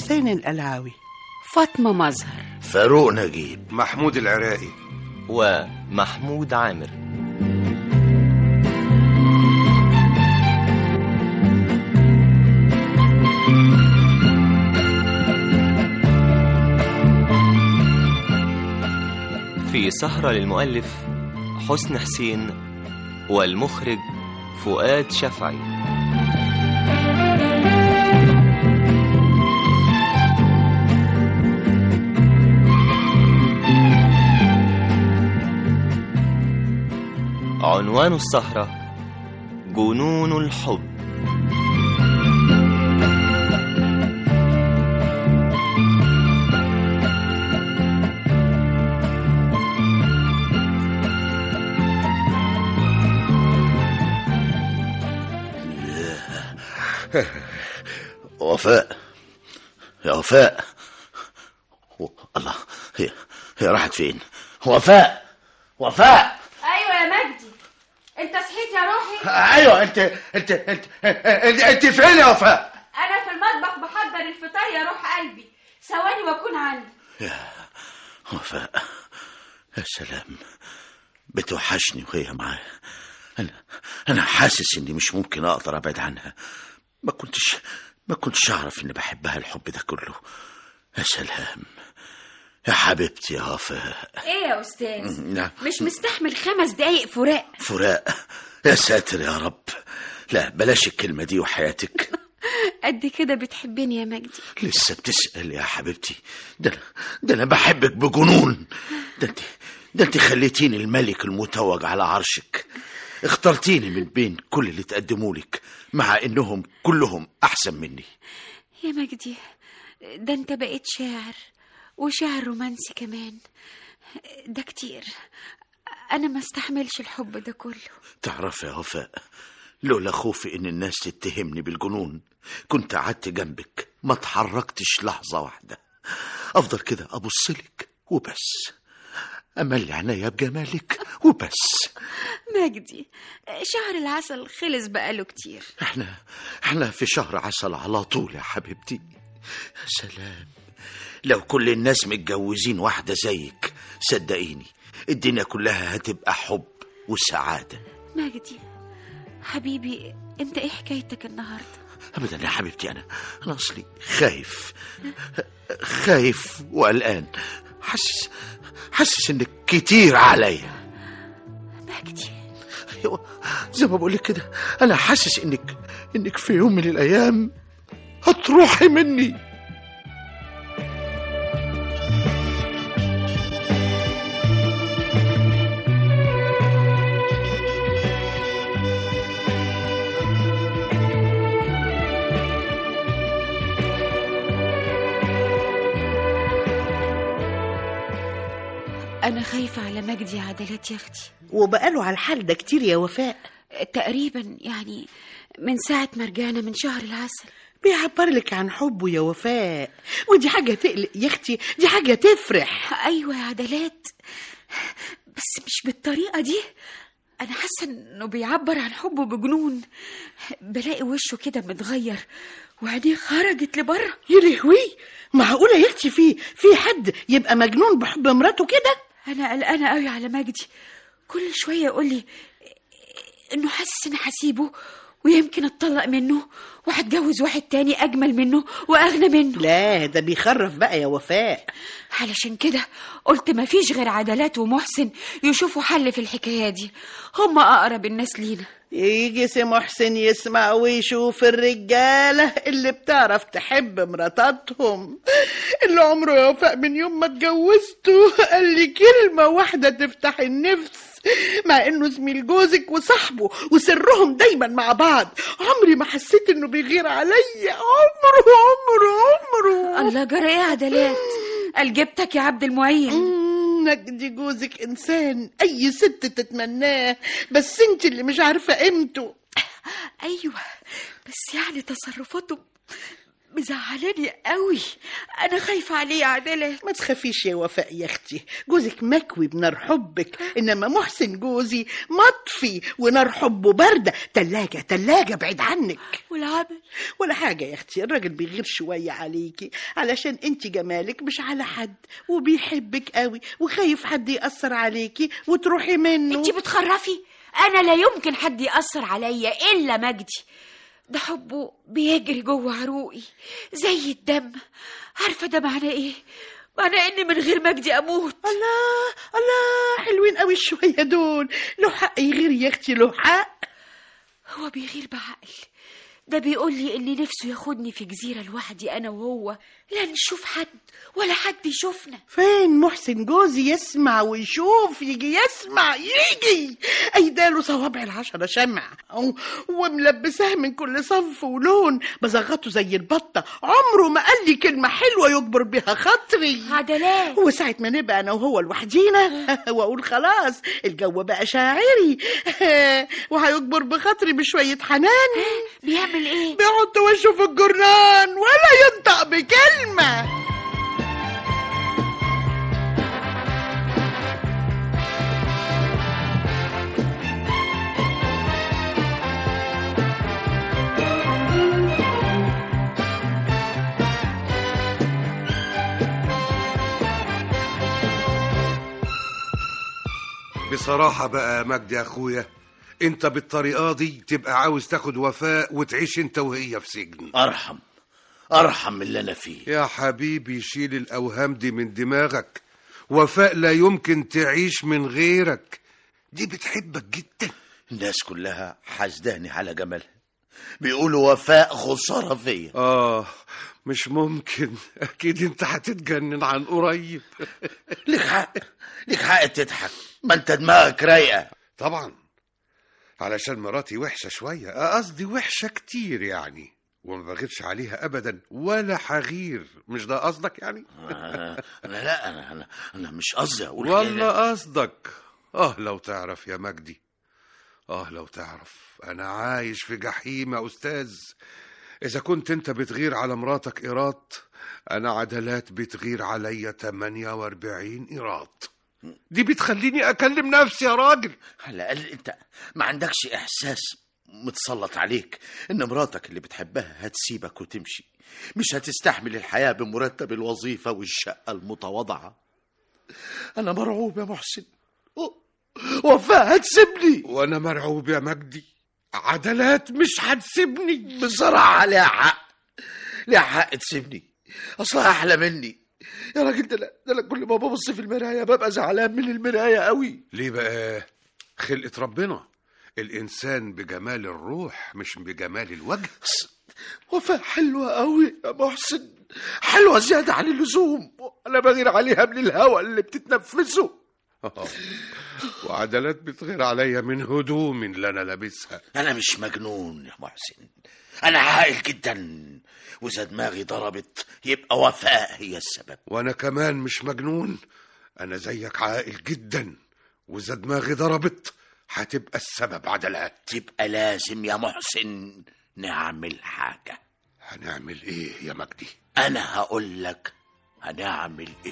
حسين القلعاوي فاطمة مظهر فاروق نجيب محمود العراقي ومحمود عامر في سهرة للمؤلف حسن حسين والمخرج فؤاد شفعي عنوان السهرة جنون الحب وفاء يا وفاء و... الله هي هي راحت فين وفاء وفاء ايوه يا مجدي انت صحيت يا روحي ايوه انت انت انت انت, انت فين يا وفاء انا في المطبخ بحضر الفطار يا روح قلبي ثواني واكون عندي وفاء يا سلام بتوحشني وهي معايا انا انا حاسس اني مش ممكن اقدر ابعد عنها ما كنتش ما كنتش اعرف اني بحبها الحب ده كله يا سلام يا حبيبتي يا وفاء ايه يا استاذ نعم مش مستحمل خمس دقايق فراق فراق يا ساتر يا رب لا بلاش الكلمة دي وحياتك قد كده بتحبني يا مجدي لسه بتسأل يا حبيبتي ده أنا ده أنا بحبك بجنون ده أنت ده أنت خليتيني الملك المتوج على عرشك اخترتيني من بين كل اللي تقدموا لك مع إنهم كلهم أحسن مني يا مجدي ده انت بقيت شاعر وشاعر رومانسي كمان ده كتير انا ما استحملش الحب ده كله تعرف يا وفاء لولا خوفي إن الناس تتهمني بالجنون كنت قعدت جنبك ما اتحركتش لحظة واحدة أفضل كده أبص لك وبس أملي عينيا بجمالك وبس مجدي شهر العسل خلص بقاله كتير احنا احنا في شهر عسل على طول يا حبيبتي يا سلام لو كل الناس متجوزين واحدة زيك صدقيني الدنيا كلها هتبقى حب وسعادة مجدي حبيبي انت ايه حكايتك النهارده أبدا يا حبيبتي أنا أنا أصلي خايف خايف وقلقان حاسس حاسس إنك كتير عليا مجدي أيوة زي ما بقولك كده أنا حاسس إنك إنك في يوم من الأيام هتروحي مني انا خايفه على مجدي عدلات يا اختي وبقاله على الحال ده كتير يا وفاء تقريبا يعني من ساعه ما رجعنا من شهر العسل بيعبر لك عن حبه يا وفاء ودي حاجة تقلق يا اختي دي حاجة تفرح ايوه يا عدلات بس مش بالطريقه دي انا حاسه انه بيعبر عن حبه بجنون بلاقي وشه كده متغير وعينيه خرجت لبره يا لهوي معقولة يا اختي في في حد يبقى مجنون بحب مراته كده انا قلقانه قوي على مجدي كل شويه يقول لي انه حاسس اني هسيبه ويمكن اتطلق منه وهتجوز واحد تاني اجمل منه واغنى منه لا ده بيخرف بقى يا وفاء علشان كده قلت مفيش غير عدلات ومحسن يشوفوا حل في الحكايه دي هم اقرب الناس لينا يجي سي محسن يسمع ويشوف الرجالة اللي بتعرف تحب مراتاتهم اللي عمره يا وفاء من يوم ما اتجوزته قال لي كلمة واحدة تفتح النفس مع انه زميل جوزك وصاحبه وسرهم دايما مع بعض عمري ما حسيت انه بيغير عليا عمره عمره عمره الله جرى ايه يا عدلات قال جبتك يا عبد المعين مم، نجدي جوزك انسان اي ست تتمناه بس انت اللي مش عارفه قيمته ايوه بس يعني تصرفاته مزعلاني قوي انا خايفه عليه يا عدله ما تخافيش يا وفاء يا اختي جوزك مكوي بنار حبك انما محسن جوزي مطفي ونار حبه بارده تلاجه تلاجه بعيد عنك والعمل ولا حاجه يا اختي الراجل بيغير شويه عليكي علشان انت جمالك مش على حد وبيحبك قوي وخايف حد ياثر عليكي وتروحي منه انتي بتخرفي انا لا يمكن حد ياثر عليا الا مجدي ده حبه بيجري جوه عروقي زي الدم عارفه ده معناه ايه معناه اني من غير مجدي اموت الله الله حلوين قوي شويه دول له حق يغير يا اختي له حق هو بيغير بعقل ده بيقول لي ان نفسه ياخدني في جزيره لوحدي انا وهو لا نشوف حد ولا حد يشوفنا فين محسن جوزي يسمع ويشوف يجي يسمع يجي ايداله صوابع العشرة شمع و- وملبساه من كل صنف ولون بزغطه زي البطة عمره ما قال لي كلمة حلوة يجبر بها خاطري عدلات وساعة ما نبقى أنا وهو لوحدينا وأقول خلاص الجو بقى شاعري وهيجبر بخاطري بشوية حنان بيعمل ايه بيحط وشه في الجرنان ولا ينطق بكلمة بصراحة بقى يا مجدي يا أخويا أنت بالطريقة دي تبقى عاوز تاخد وفاء وتعيش أنت وهي في سجن ارحم ارحم من اللي انا فيه يا حبيبي شيل الأوهام دي من دماغك وفاء لا يمكن تعيش من غيرك دي بتحبك جدا الناس كلها حاسداني على جمالها بيقولوا وفاء خساره فيا آه مش ممكن أكيد أنت هتتجنن عن قريب ليك حق ليك حق تضحك ما انت دماغك رايقه طبعا علشان مراتي وحشة شوية آه، قصدي وحشة كتير يعني وما بغيرش عليها أبدا ولا حغير مش ده قصدك يعني آه، انا لا انا انا, أنا مش قصدي اقول والله كده. قصدك اه لو تعرف يا مجدي اه لو تعرف انا عايش في جحيم يا استاذ اذا كنت انت بتغير على مراتك ايراد انا عدلات بتغير عليا 48 ايراد دي بتخليني اكلم نفسي يا راجل على الاقل انت ما عندكش احساس متسلط عليك ان مراتك اللي بتحبها هتسيبك وتمشي مش هتستحمل الحياه بمرتب الوظيفه والشقه المتواضعه انا مرعوب يا محسن وفاء هتسيبني وانا مرعوب يا مجدي عدلات مش هتسيبني بصراحه ليها حق ليها حق تسيبني اصلها احلى مني يا راجل ده لا- ده انا كل ما ببص في المرايه ببقى زعلان من المرايه قوي ليه بقى خلقة ربنا الانسان بجمال الروح مش بجمال الوجه وفاء حلوة قوي يا محسن حلوة زيادة عن اللزوم أنا بغير عليها من الهواء اللي بتتنفسه وعدلات بتغير عليا من هدومي اللي انا لابسها أنا مش مجنون يا محسن أنا عاقل جدا وإذا دماغي ضربت يبقى وفاء هي السبب وانا كمان مش مجنون انا زيك عاقل جدا واذا دماغي ضربت هتبقى السبب عدلات تبقى لازم يا محسن نعمل حاجة هنعمل ايه يا مجدي أنا هقول لك هنعمل إيه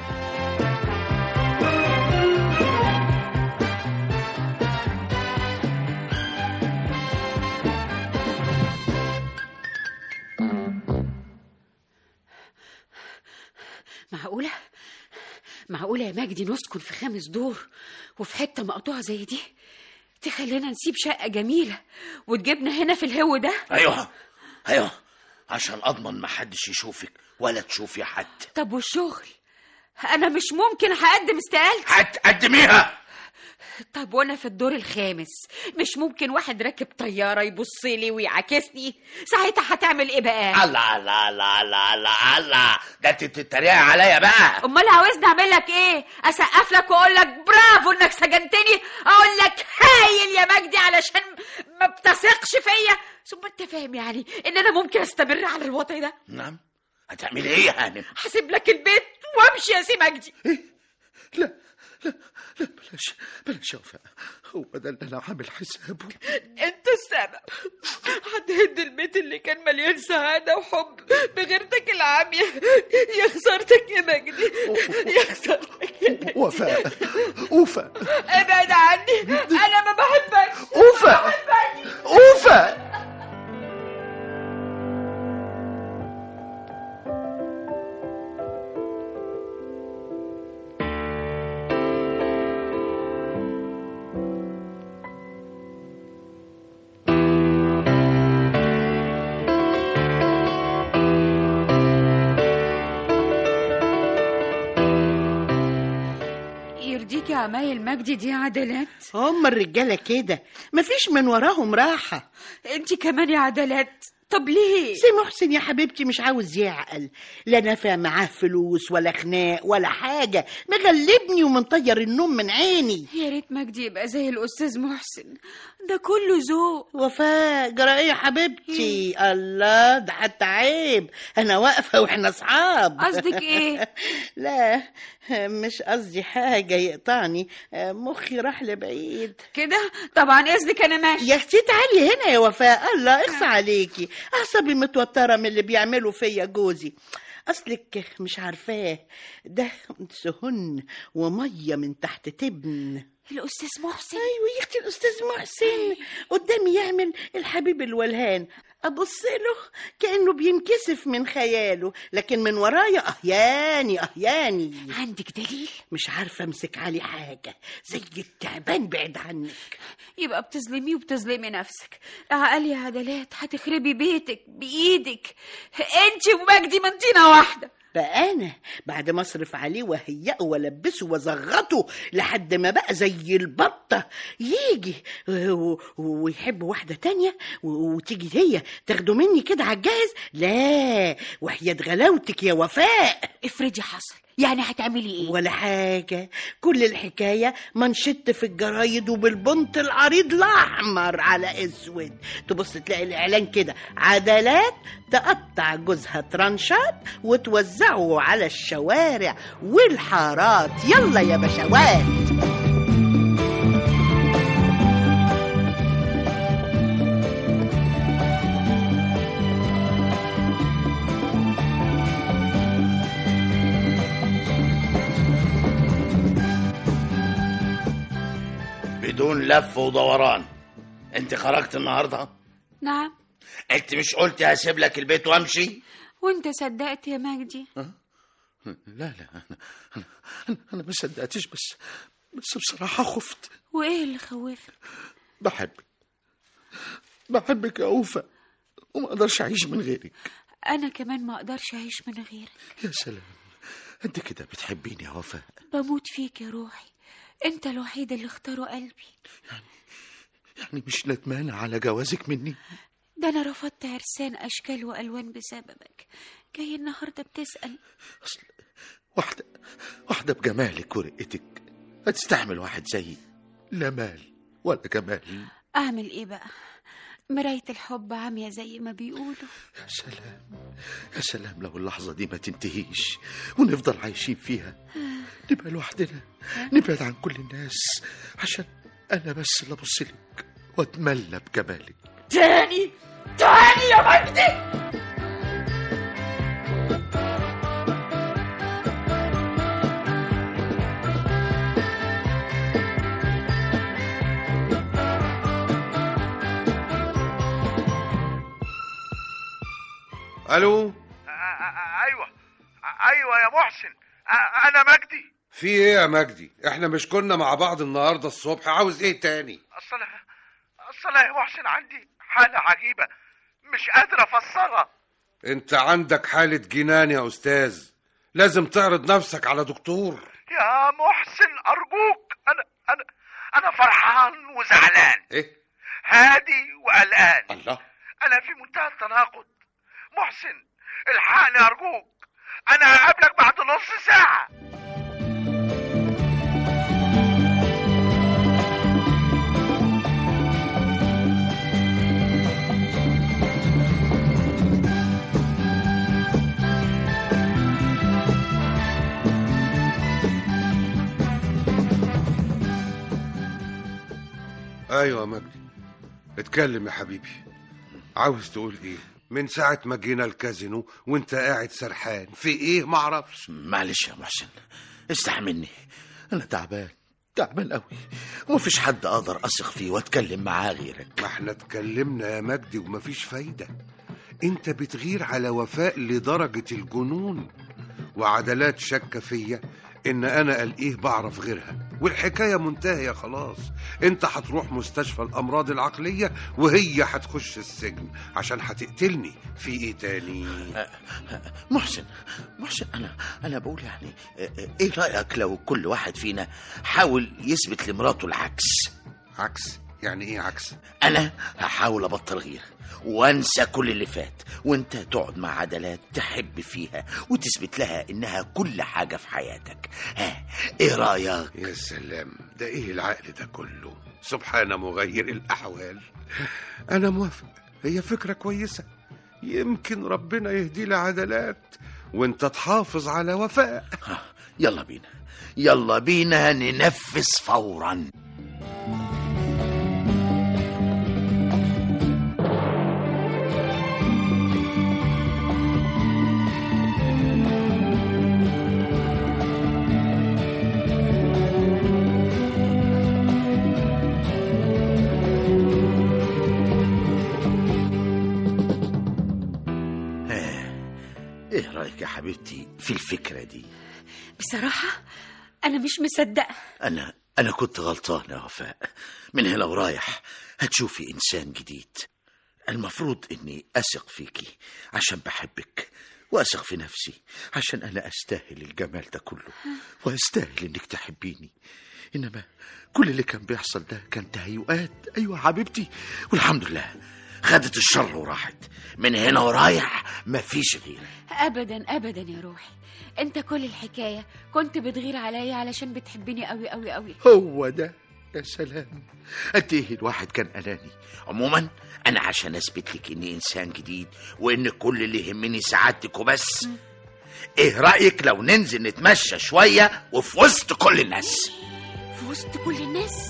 معقولة؟ معقولة يا مجدي نسكن في خامس دور وفي حتة مقطوعة زي دي؟ تخلينا نسيب شقة جميلة وتجيبنا هنا في الهو ده؟ أيوه أيوه عشان أضمن محدش يشوفك ولا تشوفي حد طب والشغل؟ أنا مش ممكن هقدم استقالتي هتقدميها طب وأنا في الدور الخامس مش ممكن واحد راكب طيارة يبص لي ويعاكسني ساعتها هتعمل إيه بقى؟ الله الله الله الله الله الله ده انت بتتريقي عليا بقى امال عاوزني اعمل لك ايه اسقف لك واقول لك برافو انك سجنتني اقول لك هايل يا مجدي علشان ما بتثقش فيا ثم انت فاهم يعني ان انا ممكن استمر على الوضع ده نعم هتعملي ايه يا هانم هسيب لك البيت وامشي يا سي مجدي لا لا لا بلاش بلاش يا وفاء هو ده اللي انا عامل حسابه انت السبب هتهد البيت اللي كان مليان سعادة وحب بغيرتك العامية يا خسارتك يا مجدي يا خسارتك يا مجدي وفاء وفاء ابعد عني انا ما بحبكش وفاء وفاء يرضيك يا عمايل مجدي دي عدلات هم الرجالة كده مفيش من وراهم راحة انت كمان يا عدلات طب ليه سي محسن يا حبيبتي مش عاوز يعقل لا نافع معاه فلوس ولا خناق ولا حاجة مغلبني ومنطير النوم من عيني يا ريت مجدي يبقى زي الاستاذ محسن ده كله ذوق وفاء جرى ايه يا حبيبتي الله ده حتى عيب انا واقفة واحنا اصحاب قصدك ايه لا مش قصدي حاجة يقطعني مخي راح لبعيد كده طبعا اذنك انا ماشي يا اختي تعالي هنا يا وفاء الله اخصى عليكي اعصابي متوترة من اللي بيعملوا فيا جوزي اصلك مش عارفاه ده سهن ومية من تحت تبن الاستاذ محسن ايوه يا اختي الاستاذ محسن قدامي يعمل الحبيب الولهان ابص له كانه بينكسف من خياله لكن من ورايا اهياني اهياني عندك دليل مش عارفه امسك عليه حاجه زي التعبان بعد عنك يبقى بتظلميه وبتظلمي نفسك عقل يا عدلات هتخربي بيتك بايدك انت ومجدي من طينه واحده بقى انا بعد ما اصرف عليه وهيئه والبسه وازغطه لحد ما بقى زي البطه يجي و- ويحب واحده تانية و- وتيجي هي تاخده مني كده على الجاهز لا وحياة غلاوتك يا وفاء افرضي حصل يعني هتعملي ايه ولا حاجة كل الحكاية منشط في الجرايد وبالبنط العريض الأحمر على أسود تبص تلاقي الإعلان كده عدلات تقطع جوزها ترانشات وتوزعه على الشوارع والحارات يلا يا بشوات بدون لف ودوران انت خرجت النهارده نعم انت مش قلت هسيب لك البيت وامشي وانت صدقت يا مجدي لا لا انا انا انا, أنا ما صدقتش بس بس بصراحه خفت وايه اللي خوفك بحبك بحبك يا اوفا وما اقدرش اعيش من غيرك انا كمان ما اقدرش اعيش من غيرك يا سلام انت كده بتحبيني يا وفاء بموت فيك يا روحي انت الوحيد اللي اختاره قلبي يعني مش ندمانه على جوازك مني ده انا رفضت عرسان اشكال والوان بسببك جاي النهارده بتسال اصل واحده واحده بجمالك ورقتك هتستحمل واحد زيي لا مال ولا جمال اعمل ايه بقى مرايه الحب عاميه زي ما بيقولوا يا سلام يا سلام لو اللحظة دي ما تنتهيش ونفضل عايشين فيها نبقى لوحدنا نبعد عن كل الناس عشان أنا بس اللي أبص لك وأتملى بجمالك تاني تاني يا مجدي الو ايوه ايوه يا محسن أ- انا مجدي في ايه يا مجدي احنا مش كنا مع بعض النهارده الصبح عاوز ايه تاني اصل أنا- اصل أنا يا محسن عندي حاله عجيبه مش قادر افسرها انت عندك حالة جنان يا استاذ لازم تعرض نفسك على دكتور يا محسن ارجوك انا انا انا فرحان وزعلان ايه هادي وقلقان الله انا في منتهى التناقض محسن الحقني ارجوك انا هقابلك بعد نص ساعه ايوه يا مجدي اتكلم يا حبيبي عاوز تقول ايه من ساعة ما جينا الكازينو وانت قاعد سرحان في ايه معرفش معلش يا محسن استحملني انا تعبان تعبان قوي ومفيش حد اقدر اثق فيه واتكلم معاه غيرك ما احنا اتكلمنا يا مجدي ومفيش فايدة انت بتغير على وفاء لدرجة الجنون وعدلات شك فيا ان انا الاقيه بعرف غيرها والحكاية منتهية خلاص انت هتروح مستشفى الامراض العقلية وهي هتخش السجن عشان هتقتلني في ايه تاني محسن محسن انا انا بقول يعني ايه رايك لو كل واحد فينا حاول يثبت لمراته العكس عكس يعني ايه عكس انا هحاول ابطل غيره وانسى كل اللي فات وانت تقعد مع عدلات تحب فيها وتثبت لها انها كل حاجه في حياتك ها ايه رايك يا سلام ده ايه العقل ده كله سبحان مغير الاحوال انا موافق هي فكرة كويسة يمكن ربنا يهدي لي عدلات وانت تحافظ على وفاء ها، يلا بينا يلا بينا ننفذ فورا ها، ايه رايك يا حبيبتي في الفكره دي بصراحة أنا مش مصدقة أنا أنا كنت غلطان يا وفاء من هنا ورايح هتشوفي إنسان جديد المفروض إني أثق فيكي عشان بحبك وأثق في نفسي عشان أنا أستاهل الجمال ده كله وأستاهل إنك تحبيني إنما كل اللي كان بيحصل ده كان تهيؤات أيوة حبيبتي والحمد لله خدت الشر وراحت من هنا ورايح مفيش غيرك أبدا أبدا يا روحي أنت كل الحكاية كنت بتغير عليا علشان بتحبني قوي قوي قوي هو ده يا سلام قد ايه الواحد كان اناني عموما انا عشان اثبت لك اني انسان جديد وان كل اللي يهمني سعادتك وبس ايه رايك لو ننزل نتمشى شويه وفي وسط كل الناس في وسط كل الناس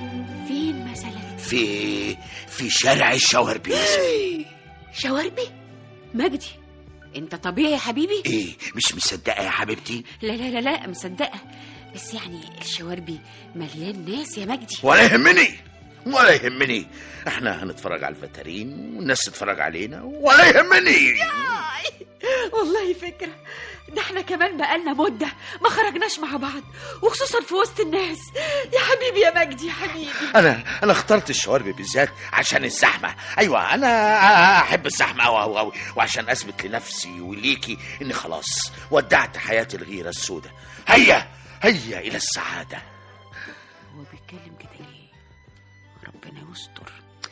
فين مثلا في في شارع الشواربي مثلا شواربي مجدي أنت طبيعي يا حبيبي ايه مش مصدقه يا حبيبتي لا لا لا لا مصدقة بس يعني الشواربي مليان ناس يا مجدي ولا يهمني ولا يهمني احنا هنتفرج على الفترين والناس تتفرج علينا ولا يهمني والله فكرة ده احنا كمان بقالنا مدة ما خرجناش مع بعض وخصوصا في وسط الناس يا حبيبي يا مجدي يا حبيبي انا انا اخترت الشوارب بالذات عشان الزحمه ايوه انا احب الزحمه قوي قوي قوي وعشان اثبت لنفسي وليكي اني خلاص ودعت حياه الغيره السوداء هيا هيا الى السعاده هو بيتكلم كده ليه ربنا يستر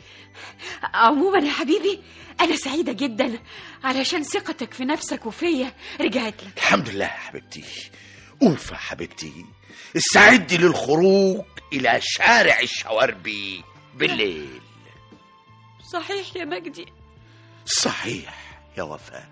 عموما يا حبيبي انا سعيدة جدا علشان ثقتك في نفسك وفيا رجعت لك الحمد لله يا حبيبتي اوف يا حبيبتي استعدي للخروج الى شارع الشواربي بالليل صحيح يا مجدي صحيح يا وفاء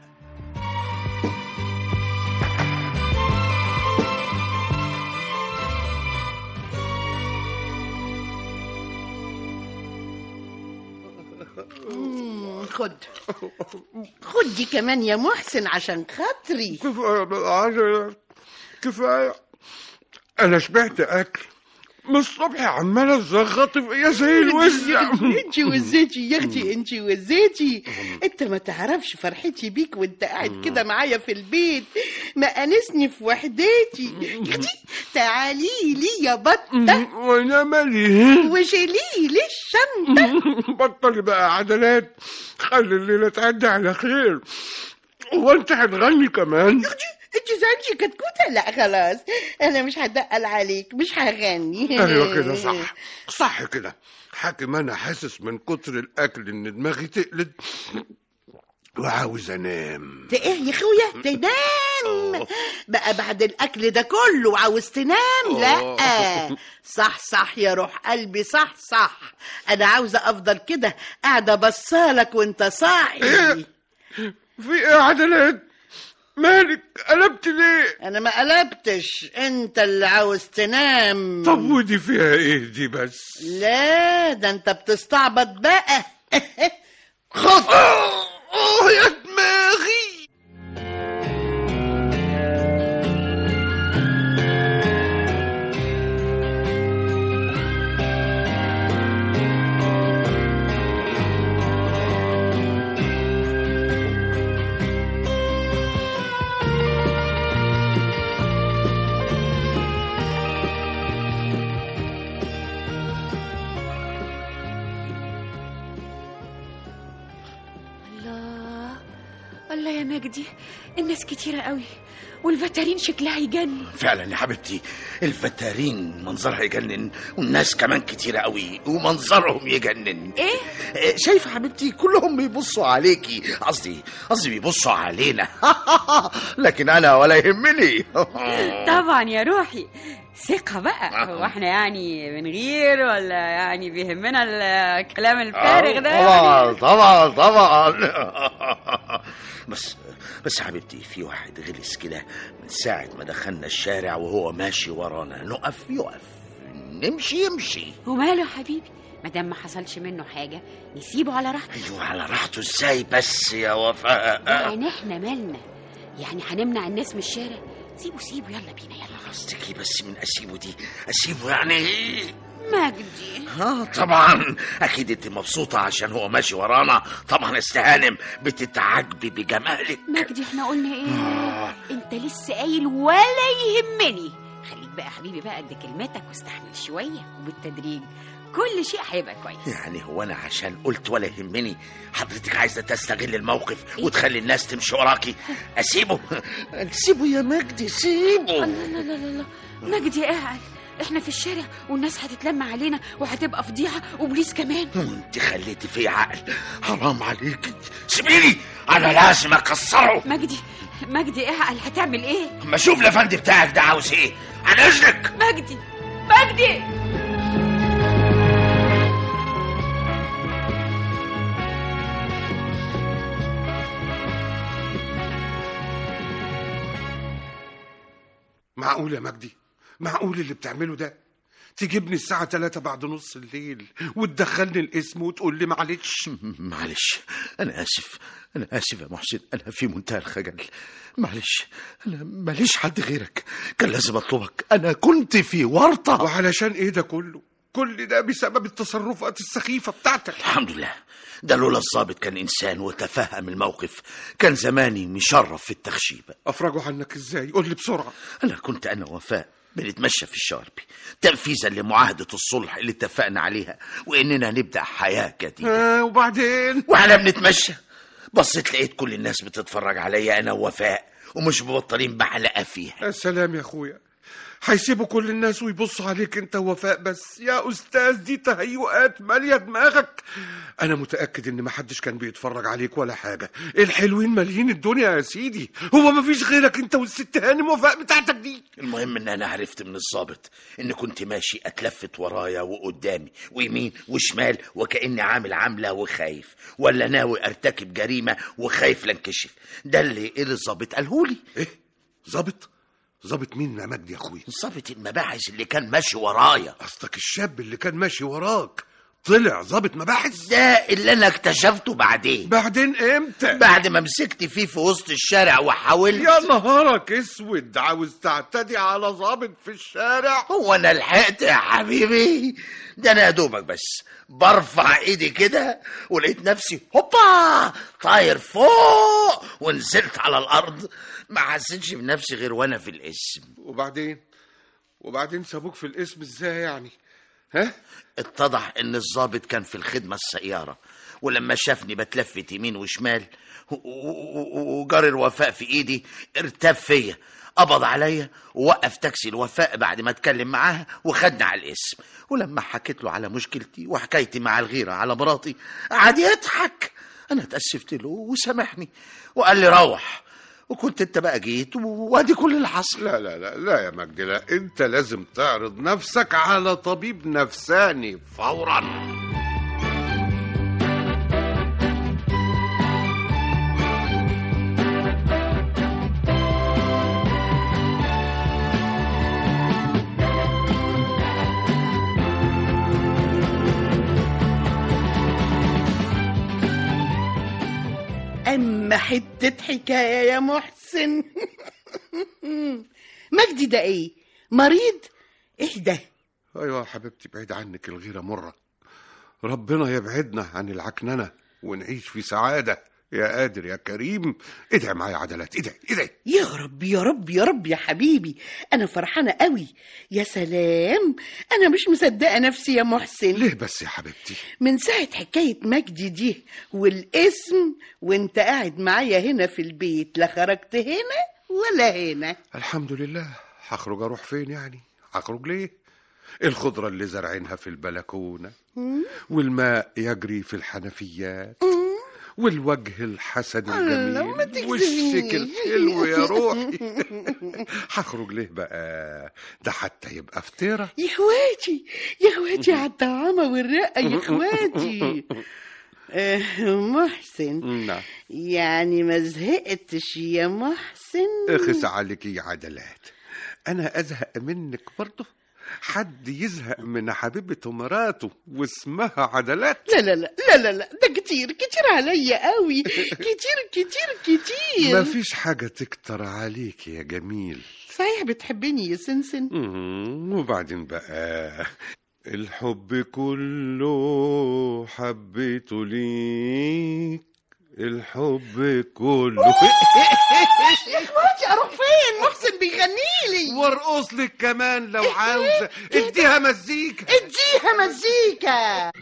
مم، خد خد دي كمان يا محسن عشان خاطري كفاية بالعجلة كفاية أنا شبعت أكل من الصبح عمالة تزغطي فيا زي الوزع انت وزيتي يا اختي انت وزيتي انت ما تعرفش فرحتي بيك وانت قاعد كده معايا في البيت ما انسني في وحدتي يا اختي تعالي لي يا بطه وأنا مالي وشيلي لي الشنطه بطلي بقى عدلات خلي الليلة تعدي على خير هو أنت هتغني كمان؟ انت زعلتي كتكوته لا خلاص انا مش هدقل عليك مش هغني ايوه كده صح صح كده حاكم انا حاسس من كتر الاكل ان دماغي تقلد وعاوز انام ده ايه يا اخويا تنام بقى بعد الاكل ده كله وعاوز تنام لا صح صح يا روح قلبي صح صح انا عاوزه افضل كده قاعده بصالك وانت صاحي في ايه يا عدلات مالك قلبت ليه انا ما قلبتش انت اللي عاوز تنام طب ودي فيها ايه دي بس لا ده انت بتستعبط بقى خد اه يا دماغي الله الله يا مجدي الناس كتيرة قوي والفترين شكلها يجنن فعلا يا حبيبتي الفتارين منظرها يجنن والناس كمان كتيرة قوي ومنظرهم يجنن ايه إيه، شايفة حبيبتي كلهم بيبصوا عليكي قصدي قصدي بيبصوا علينا لكن انا ولا يهمني طبعا يا روحي ثقة بقى هو احنا يعني بنغير ولا يعني بيهمنا الكلام الفارغ ده طبعا يعني؟ طبعا طبعا بس بس يا حبيبتي في واحد غلس كده من ساعة ما دخلنا الشارع وهو ماشي ورانا نقف يقف نمشي يمشي وماله يا حبيبي ما دام ما حصلش منه حاجة نسيبه على راحته ايوه على راحته ازاي بس يا وفاء يعني احنا مالنا يعني هنمنع الناس من الشارع سيبه سيبه يلا بينا يلا قصدك إيه بس من اسيبه دي اسيبه يعني ايه مجدي اه طبعا اكيد انت مبسوطه عشان هو ماشي ورانا طبعا استهانم بتتعجبي بجمالك مجدي احنا قلنا ايه آه. انت لسه قايل ولا يهمني خليك بقى يا حبيبي بقى قد كلمتك واستحمل شوية وبالتدريج كل شيء هيبقى كويس يعني هو انا عشان قلت ولا يهمني حضرتك عايزه تستغل الموقف وتخلي الناس تمشي وراكي اسيبه سيبه يا مجدي سيبه لا لا لا لا لا مجدي قاعد احنا في الشارع والناس هتتلم علينا وهتبقى فضيحة وبوليس كمان وانت خليتي فيه عقل حرام عليك سيبيني انا لازم اكسره مجدي مجدي اعقل هتعمل ايه اما اشوف الافندي بتاعك ده عاوز ايه عن اذنك مجدي مجدي معقول يا مجدي معقول اللي بتعمله ده تجيبني الساعة تلاتة بعد نص الليل وتدخلني الاسم وتقول لي معلش معلش انا اسف انا اسف يا محسن انا في منتهى الخجل معلش انا ماليش حد غيرك كان لازم اطلبك انا كنت في ورطه وعلشان ايه ده كله كل ده بسبب التصرفات السخيفة بتاعتك الحمد لله ده لولا الظابط كان انسان وتفهم الموقف كان زماني مشرف في التخشيبه افرجوا عنك ازاي قول لي بسرعة انا كنت انا وفاء بنتمشى في الشاربي تنفيذا لمعاهده الصلح اللي اتفقنا عليها واننا نبدا حياه جديده آه وبعدين واحنا بنتمشى بصيت لقيت كل الناس بتتفرج عليا انا ووفاء ومش مبطلين بحلقه فيها يا سلام يا اخويا هيسيبوا كل الناس ويبصوا عليك انت ووفاء بس يا استاذ دي تهيؤات ماليه دماغك انا متاكد ان محدش كان بيتفرج عليك ولا حاجه الحلوين مالين الدنيا يا سيدي هو مفيش غيرك انت والست هانم وفاء بتاعتك دي المهم ان انا عرفت من الظابط ان كنت ماشي اتلفت ورايا وقدامي ويمين وشمال وكاني عامل عامله وخايف ولا ناوي ارتكب جريمه وخايف لانكشف ده اللي اللي الظابط قالهولي ايه ظابط ظابط مين يا مجدي يا اخويا ظابط المباحث اللي كان ماشي ورايا قصدك الشاب اللي كان ماشي وراك طلع ظابط مباحث ده اللي انا اكتشفته بعدين بعدين امتى بعد ما مسكت فيه في وسط الشارع وحاولت يا نهارك اسود عاوز تعتدي على ظابط في الشارع هو انا لحقت يا حبيبي ده انا يا دوبك بس برفع ايدي كده ولقيت نفسي هوبا طاير فوق ونزلت على الارض ما حسيتش بنفسي غير وانا في الاسم وبعدين وبعدين سابوك في الاسم ازاي يعني ها اتضح ان الضابط كان في الخدمه السياره ولما شافني بتلفت يمين وشمال و- و- و- وجار الوفاء في ايدي ارتاب فيا قبض عليا ووقف تاكسي الوفاء بعد ما اتكلم معاها وخدني على الاسم ولما حكيت له على مشكلتي وحكايتي مع الغيره على مراتي قعد يضحك انا اتاسفت له وسامحني وقال لي روح وكنت انت بقى جيت وادي كل اللي حصل لا لا لا لا يا مجدي لا انت لازم تعرض نفسك على طبيب نفساني فورا انما حته حكايه يا محسن مجدي ده ايه مريض ايه ده ايوه يا حبيبتي بعيد عنك الغيره مره ربنا يبعدنا عن العكننه ونعيش في سعاده يا قادر يا كريم ادعي معايا عدلات ادعي ادعي يا رب يا رب يا رب يا حبيبي انا فرحانه قوي يا سلام انا مش مصدقه نفسي يا محسن ليه بس يا حبيبتي من ساعة حكاية مجدي دي والاسم وانت قاعد معايا هنا في البيت لا خرجت هنا ولا هنا الحمد لله هخرج اروح فين يعني هخرج ليه الخضره اللي زارعينها في البلكونه والماء يجري في الحنفيات والوجه الحسن الله، ما الجميل تكذبنيش. وشك الحلو يا روحي هخرج ليه بقى ده حتى يبقى فطيره يا اخواتي يا اخواتي على الطعامة والرقة يا اخواتي آه، محسن نعم يعني ما زهقتش يا محسن اخس عليك يا عدلات انا ازهق منك برضه حد يزهق من حبيبته مراته واسمها عدلات لا لا لا لا لا لا ده كتير كتير عليا قوي كتير كتير كتير مفيش حاجة تكتر عليك يا جميل صحيح بتحبني يا سنسن مم، وبعدين بقى الحب كله حبيته ليك الحب كله يا اخواتي اروح فين محسن بيغني لي وارقص لك كمان لو عاوزة اديها مزيكا اديها مزيكا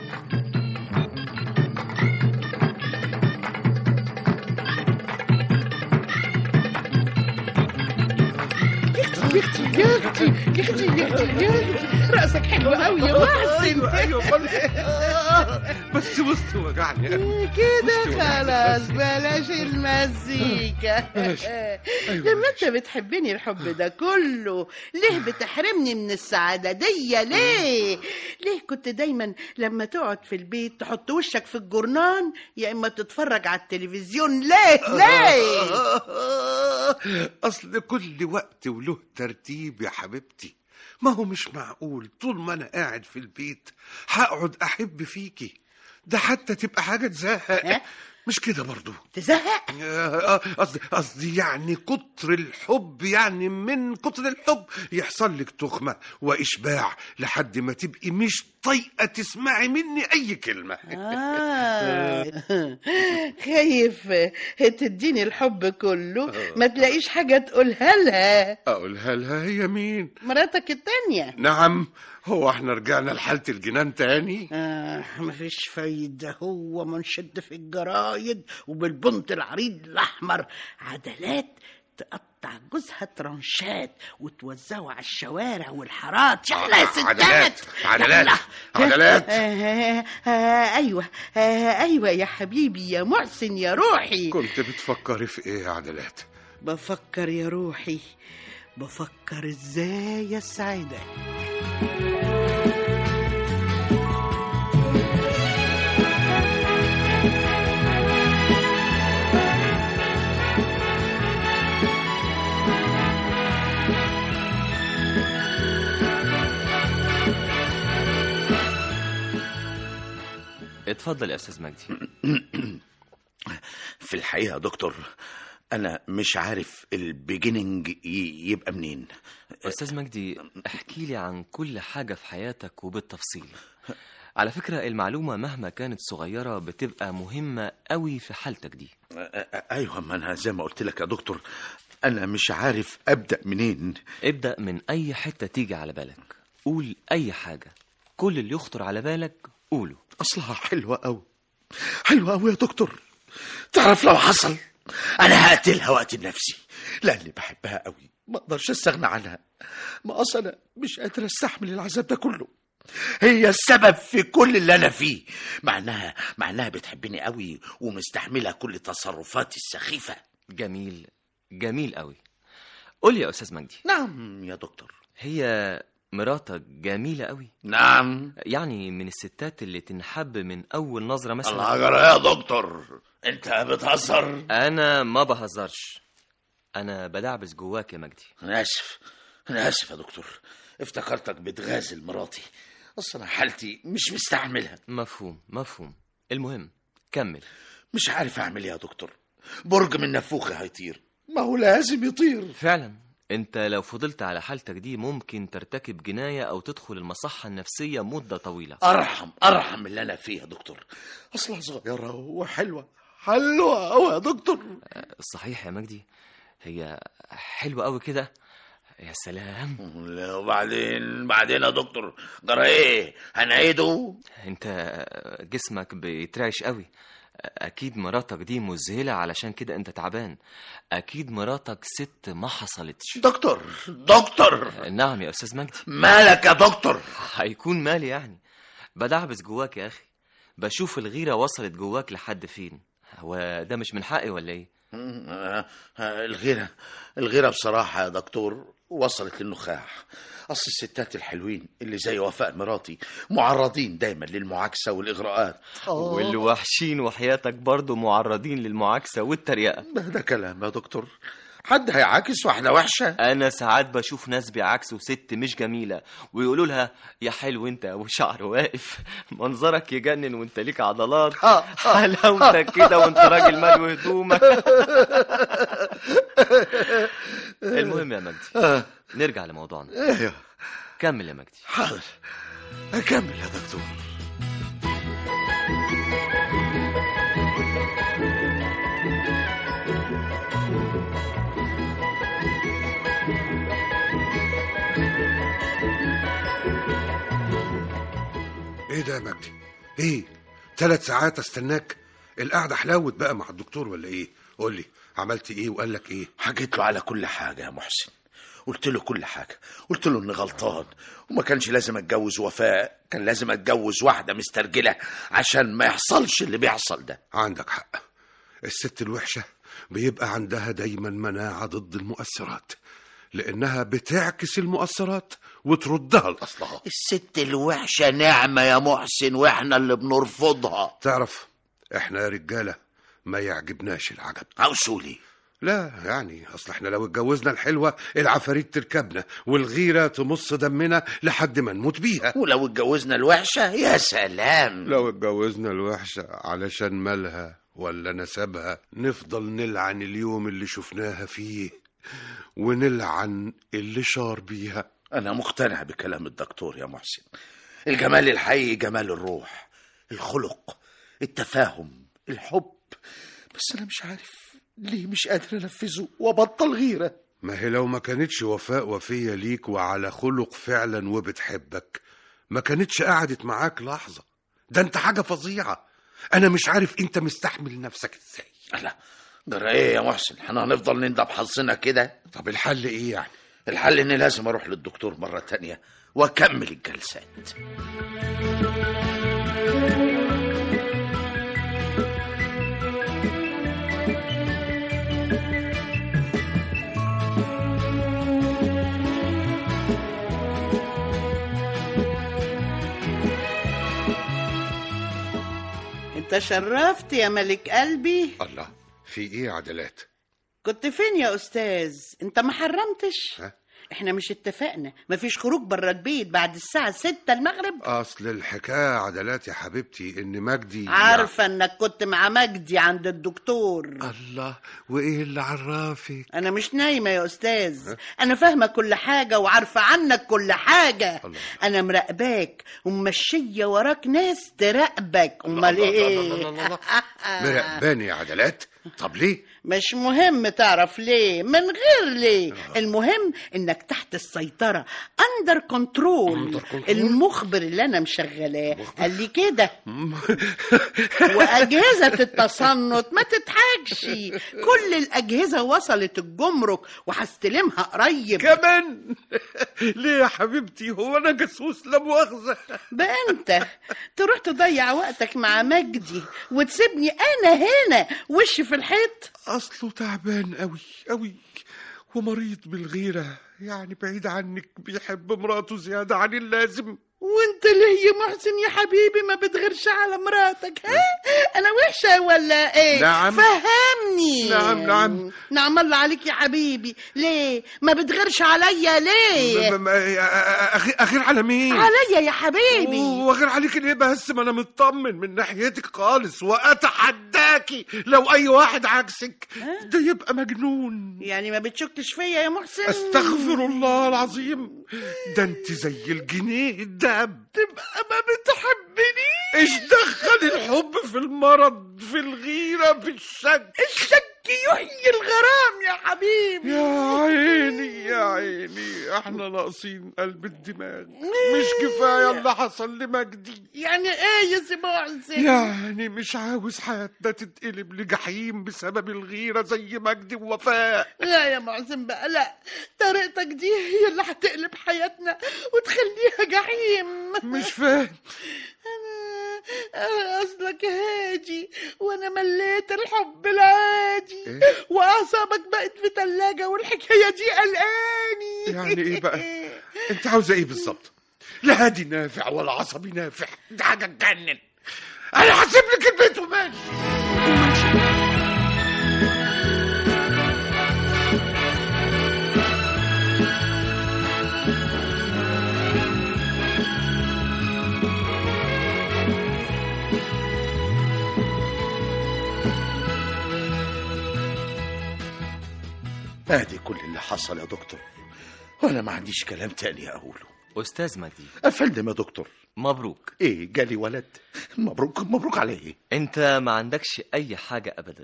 يا اختي يا اختي يا اختي يا اختي يا اختي راسك حلو قوي يا محسن ايوه ايوه أمال- بس بص وجعني أوي. كده بصي خلاص بلاش المزيكا أيوة لما انت بتحبني الحب ده كله ليه بتحرمني من السعادة دي ليه ليه كنت دايما لما تقعد في البيت تحط وشك في الجرنان يا اما تتفرج على التلفزيون ليه ليه اصل كل وقت وله ترتيب يا حبيبتي ما هو مش معقول طول ما انا قاعد في البيت هقعد احب فيكي ده حتى تبقى حاجه تزهق ها؟ مش كده برضو تزهق آه، آه، قصدي قصدي يعني كتر الحب يعني من كتر الحب يحصل لك تخمه واشباع لحد ما تبقي مش طايقه تسمعي مني اي كلمه آه. خايف تديني الحب كله ما تلاقيش حاجة تقولها لها اقولها لها هي مين مراتك التانية نعم هو احنا رجعنا لحاله الجنان تاني آه مفيش فايدة هو منشد في الجرايد وبالبنط العريض الأحمر عدلات تقطع جوزها ترانشات وتوزعه على الشوارع والحارات يلا يا ستات عدلات، عدلات، يلا. عدلات. آه آه آه أيوة آه أيوة يا حبيبي يا محسن يا روحي كنت بتفكري في ايه يا عدلات بفكر يا روحي بفكر ازاي اسعدك اتفضل يا استاذ مجدي في الحقيقة يا دكتور أنا مش عارف البيجيننج يبقى منين استاذ مجدي احكي لي عن كل حاجه في حياتك وبالتفصيل على فكره المعلومه مهما كانت صغيره بتبقى مهمه قوي في حالتك دي أ- أ- أيوة ما أنا زي ما قلت لك يا دكتور أنا مش عارف أبدأ منين ابدا من اي حته تيجي على بالك قول اي حاجه كل اللي يخطر على بالك قوله أصلها حلوة أوي حلوة أوي يا دكتور تعرف لو حصل أنا هقتلها وأقتل نفسي لأني بحبها أوي ما أقدرش أستغنى عنها ما أصل أنا مش قادر أستحمل العذاب ده كله هي السبب في كل اللي أنا فيه مع إنها مع إنها بتحبني أوي ومستحملة كل تصرفاتي السخيفة جميل جميل قوي قول لي يا استاذ مجدي نعم يا دكتور هي مراتك جميله قوي نعم يعني من الستات اللي تنحب من اول نظره مثلا الحجر يا دكتور أنت بتهزر انا ما بهزرش انا بدعبس جواك يا مجدي أنا آسف أنا آسف يا دكتور افتكرتك بتغازل مراتي أصل أنا حالتي مش مستحملها مفهوم مفهوم المهم كمل مش عارف أعمل إيه يا دكتور برج من نفوخي هيطير ما هو لازم يطير فعلا انت لو فضلت على حالتك دي ممكن ترتكب جناية او تدخل المصحة النفسية مدة طويلة ارحم ارحم اللي انا فيه يا دكتور اصلها صغيره وحلوه حلوه قوي يا دكتور صحيح يا مجدي هي حلوة قوي كده يا سلام لا، وبعدين بعدين يا دكتور جرى ايه هنعيده انت جسمك بيترعش قوي اكيد مراتك دي مذهلة علشان كده انت تعبان اكيد مراتك ست ما حصلتش دكتور دكتور نعم يا استاذ مجدي مالك يا دكتور هيكون مالي يعني بدعبس جواك يا اخي بشوف الغيرة وصلت جواك لحد فين هو ده مش من حقي ولا ايه آه، آه، الغيرة الغيرة بصراحة يا دكتور وصلت للنخاع أصل الستات الحلوين اللي زي وفاء مراتي معرضين دايما للمعاكسة والإغراءات واللي وحشين وحياتك برضو معرضين للمعاكسة والتريقة ده, ده كلام يا دكتور حد هيعاكس واحدة وحشة انا ساعات بشوف ناس بيعاكسوا ست مش جميله ويقولوا لها يا حلو انت وشعر واقف منظرك يجنن وانت ليك عضلات حلاوتك كده وانت راجل مالو هدومك المهم يا مجدي نرجع لموضوعنا ايوه كمل يا مجدي حاضر أكمل يا دكتور ايه ده يا مجدي ايه ثلاث ساعات استناك القعده حلاوت بقى مع الدكتور ولا ايه قول لي عملت ايه وقال لك ايه حكيت له على كل حاجة يا محسن قلت له كل حاجة قلت له إني غلطان وما كانش لازم أتجوز وفاء كان لازم أتجوز واحدة مسترجلة عشان ما يحصلش اللي بيحصل ده عندك حق الست الوحشه بيبقى عندها دايما مناعه ضد المؤثرات لانها بتعكس المؤثرات وتردها لاصلها الست الوحشة نعمة يا محسن وإحنا اللي بنرفضها تعرف احنا يا رجاله ما يعجبناش العجب عوسولي لا يعني اصل احنا لو اتجوزنا الحلوه العفاريت تركبنا والغيره تمص دمنا لحد ما نموت بيها ولو اتجوزنا الوحشة يا سلام لو اتجوزنا الوحشه علشان مالها ولا نسبها نفضل نلعن اليوم اللي شفناها فيه ونلعن اللي شار بيها أنا مقتنع بكلام الدكتور يا محسن الجمال الحقيقي جمال الروح الخلق التفاهم الحب بس أنا مش عارف ليه مش قادر أنفذه وأبطل غيرة ما هي لو ما كانتش وفاء وفية ليك وعلى خلق فعلا وبتحبك ما كانتش قعدت معاك لحظة ده انت حاجة فظيعة انا مش عارف انت مستحمل نفسك ازاي لا جرى إيه يا محسن احنا هنفضل نندب حظنا كده طب الحل ايه يعني الحل إني لازم أروح للدكتور مرة تانية وأكمل الجلسات انت شرفت يا ملك قلبي الله في ايه عدلات كنت فين يا استاذ انت ما حرمتش ها؟ احنا مش اتفقنا مفيش خروج بره البيت بعد الساعة ستة المغرب اصل الحكاية عدلات يا حبيبتي ان مجدي عارفة انك كنت مع مجدي عند الدكتور الله وايه اللي عرافك انا مش نايمة يا استاذ انا فاهمة كل حاجة وعارفة عنك كل حاجة الله. انا مراقباك وممشية وراك ناس تراقبك امال الله، الله، ايه الله، الله، الله. مراقباني يا عدلات طب ليه مش مهم تعرف ليه من غير ليه المهم انك تحت السيطرة اندر كنترول المخبر اللي انا مشغلاه قال لي كده واجهزة التصنت ما تضحكش كل الاجهزة وصلت الجمرك وهستلمها قريب كمان ليه يا حبيبتي هو انا جاسوس لا مؤاخذه بقى انت تروح تضيع وقتك مع مجدي وتسيبني انا هنا وشي في الحيط اصله تعبان قوي قوي ومريض بالغيره يعني بعيد عنك بيحب مراته زياده عن اللازم وانت ليه يا محسن يا حبيبي ما بتغيرش على مراتك ها انا وحشه ولا ايه نعم. فهمني نعم، نعم. نعم الله عليك يا حبيبي ليه ما بتغيرش عليا ليه م- م- أغير, اغير على مين عليا يا حبيبي واغير عليك ليه بس ما انا مطمن من ناحيتك خالص واتحداك اتحداكي لو اي واحد عكسك ده يبقى مجنون يعني ما بتشكش فيا يا محسن استغفر الله العظيم ده انت زي الجنيه الدهب تبقى ما بتحبني ايش دخل الحب في المرض في الغيرة في الشك الشك يحيي الغرام يا حبيبي يا عيني يا عيني احنا ناقصين قلب الدماغ مش كفاية اللي حصل لمجدي يعني ايه يا سي محسن يعني مش عاوز حياتنا تتقلب لجحيم بسبب الغيرة زي مجدي ووفاء لا يا معزم بقى لا طريقتك دي هي اللي هتقلب حياتنا وتخليها جحيم مش فاهم انا أنا اصلك هادي وانا مليت الحب العادي إيه؟ واعصابك بقت في تلاجة والحكاية دي قلقاني يعني ايه بقى انت عاوزة ايه بالظبط لا هادي نافع ولا عصبي نافع دي حاجة تجنن انا هسيب لك البيت وماشي ادي كل اللي حصل يا دكتور وانا ما عنديش كلام تاني اقوله أستاذ مجدي افندم يا دكتور مبروك ايه جالي ولد مبروك مبروك على ايه أنت ما عندكش أي حاجة أبدا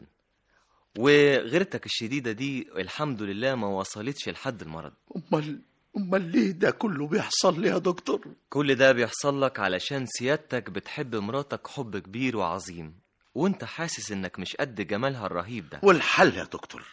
وغيرتك الشديدة دي الحمد لله ما وصلتش لحد المرض امال امال ليه ده كله بيحصل لي يا دكتور كل ده بيحصل لك علشان سيادتك بتحب مراتك حب كبير وعظيم وانت حاسس انك مش قد جمالها الرهيب ده والحل يا دكتور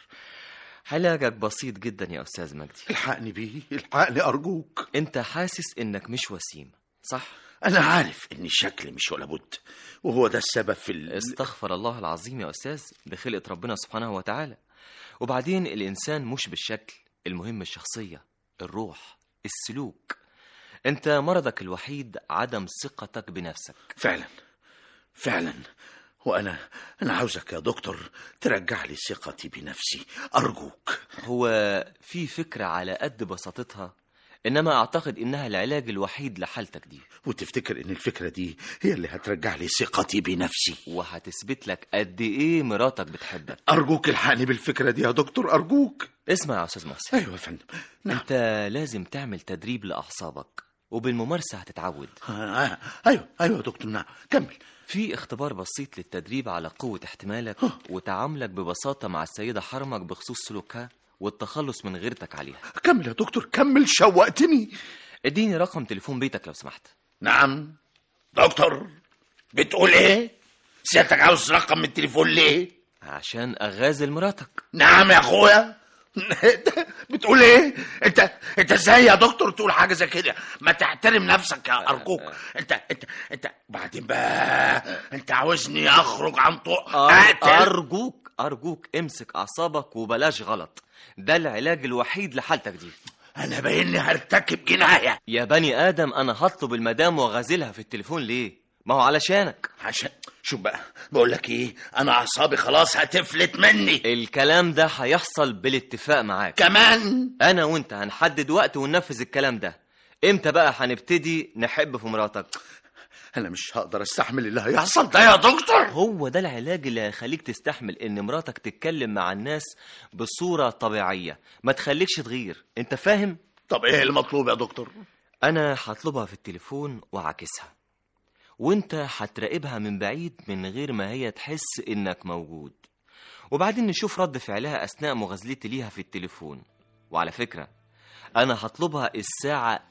علاجك بسيط جدا يا استاذ مجدي الحقني بيه الحقني ارجوك انت حاسس انك مش وسيم صح انا عارف ان شكلي مش ولا بد وهو ده السبب في ال... استغفر الله العظيم يا استاذ دي خلقة ربنا سبحانه وتعالى وبعدين الانسان مش بالشكل المهم الشخصية الروح السلوك انت مرضك الوحيد عدم ثقتك بنفسك فعلا فعلا وانا انا عاوزك يا دكتور ترجع لي ثقتي بنفسي ارجوك هو في فكرة على قد بساطتها انما اعتقد انها العلاج الوحيد لحالتك دي وتفتكر ان الفكره دي هي اللي هترجع لي ثقتي بنفسي وهتثبت لك قد ايه مراتك بتحبك ارجوك الحقني بالفكره دي يا دكتور ارجوك اسمع يا استاذ محسن ايوه يا فندم نعم انت لازم تعمل تدريب لاعصابك وبالممارسة هتتعود آه، آه، ايوه ايوه يا دكتور نعم كمل في اختبار بسيط للتدريب على قوة احتمالك وتعاملك ببساطة مع السيدة حرمك بخصوص سلوكها والتخلص من غيرتك عليها كمل يا دكتور كمل شوقتني اديني رقم تليفون بيتك لو سمحت نعم دكتور بتقول ايه سيادتك عاوز رقم من التليفون ليه عشان اغازل مراتك نعم يا اخويا بتقول ايه انت انت ازاي يا دكتور تقول حاجه زي كده ما تحترم نفسك يا ارجوك انت انت انت بعدين بقى انت عاوزني اخرج عن طوق أر- اقتل ارجوك ارجوك امسك اعصابك وبلاش غلط ده العلاج الوحيد لحالتك دي انا باينني هرتكب جنايه يا بني ادم انا هطلب المدام واغازلها في التليفون ليه ما هو علشانك عشان شوف بقى بقول لك ايه انا اعصابي خلاص هتفلت مني الكلام ده هيحصل بالاتفاق معاك كمان انا وانت هنحدد وقت وننفذ الكلام ده امتى بقى هنبتدي نحب في مراتك انا مش هقدر استحمل اللي هيحصل ده يا دكتور هو ده العلاج اللي هيخليك تستحمل ان مراتك تتكلم مع الناس بصورة طبيعية ما تخليكش تغير انت فاهم طب ايه المطلوب يا دكتور انا هطلبها في التليفون واعكسها وانت هتراقبها من بعيد من غير ما هي تحس انك موجود وبعدين نشوف رد فعلها اثناء مغازلتي ليها في التليفون وعلى فكرة انا هطلبها الساعة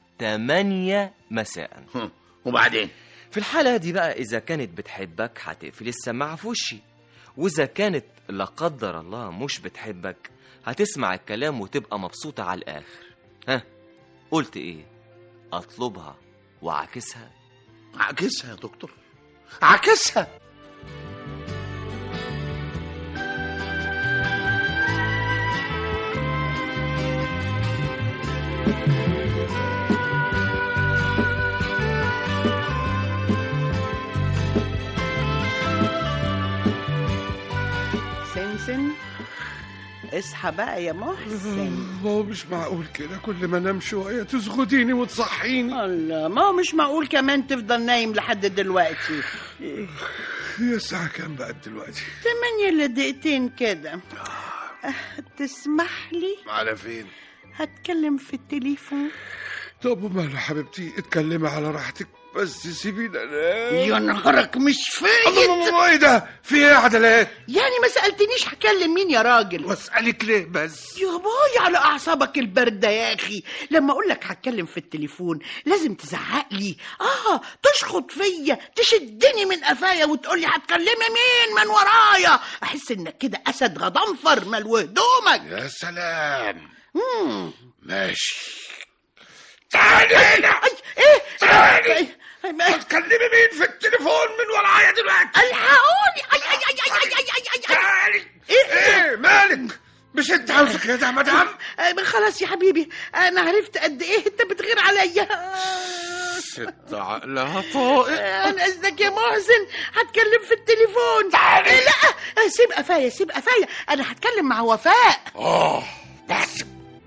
8 مساء هم، وبعدين في الحالة دي بقى إذا كانت بتحبك هتقفل السماعة في وشي وإذا كانت لا قدر الله مش بتحبك هتسمع الكلام وتبقى مبسوطة على الآخر ها قلت إيه أطلبها وأعكسها عكسها يا دكتور عكسها سنسن اصحى بقى يا محسن ما هو مش معقول كده كل ما انام شويه تزغديني وتصحيني الله ما هو مش معقول كمان تفضل نايم لحد دلوقتي هي الساعه كام بقى دلوقتي تمانية الا دقيقتين كده أه، تسمح لي على فين هتكلم في التليفون طب وماله حبيبتي اتكلمي على راحتك بس سيبينا انام يا نهارك مش الله فايت الله ايه ده في ايه يا عدلات يعني ما سألتنيش هكلم مين يا راجل واسالك ليه بس يا باي على اعصابك البارده يا اخي لما اقول لك هتكلم في التليفون لازم تزعق لي اه تشخط فيا تشدني من قفايا وتقول لي هتكلمي مين من ورايا احس انك كده اسد غضنفر ملو هدومك يا سلام مم. ماشي تعالي هنا اي ايه تعالي. أي- أي- ما- هتكلمي مين في التليفون من ورايا دلوقتي الحقوني اي اي اي اي اي اي اي اي اي تعالي إيه؟ ايه مالك مش انت عاوزه كده يا مدام آه، خلاص يا حبيبي انا عرفت قد ايه انت بتغير عليا ست عقلها طائق انا قصدك يا محسن هتكلم في التليفون تعالي. آه، لا آه، سيب قفايا سيب قفايا انا هتكلم مع وفاء اه بس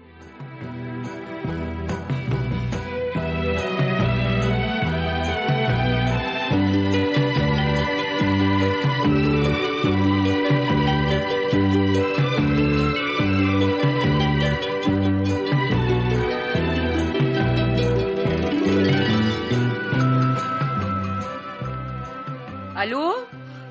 الو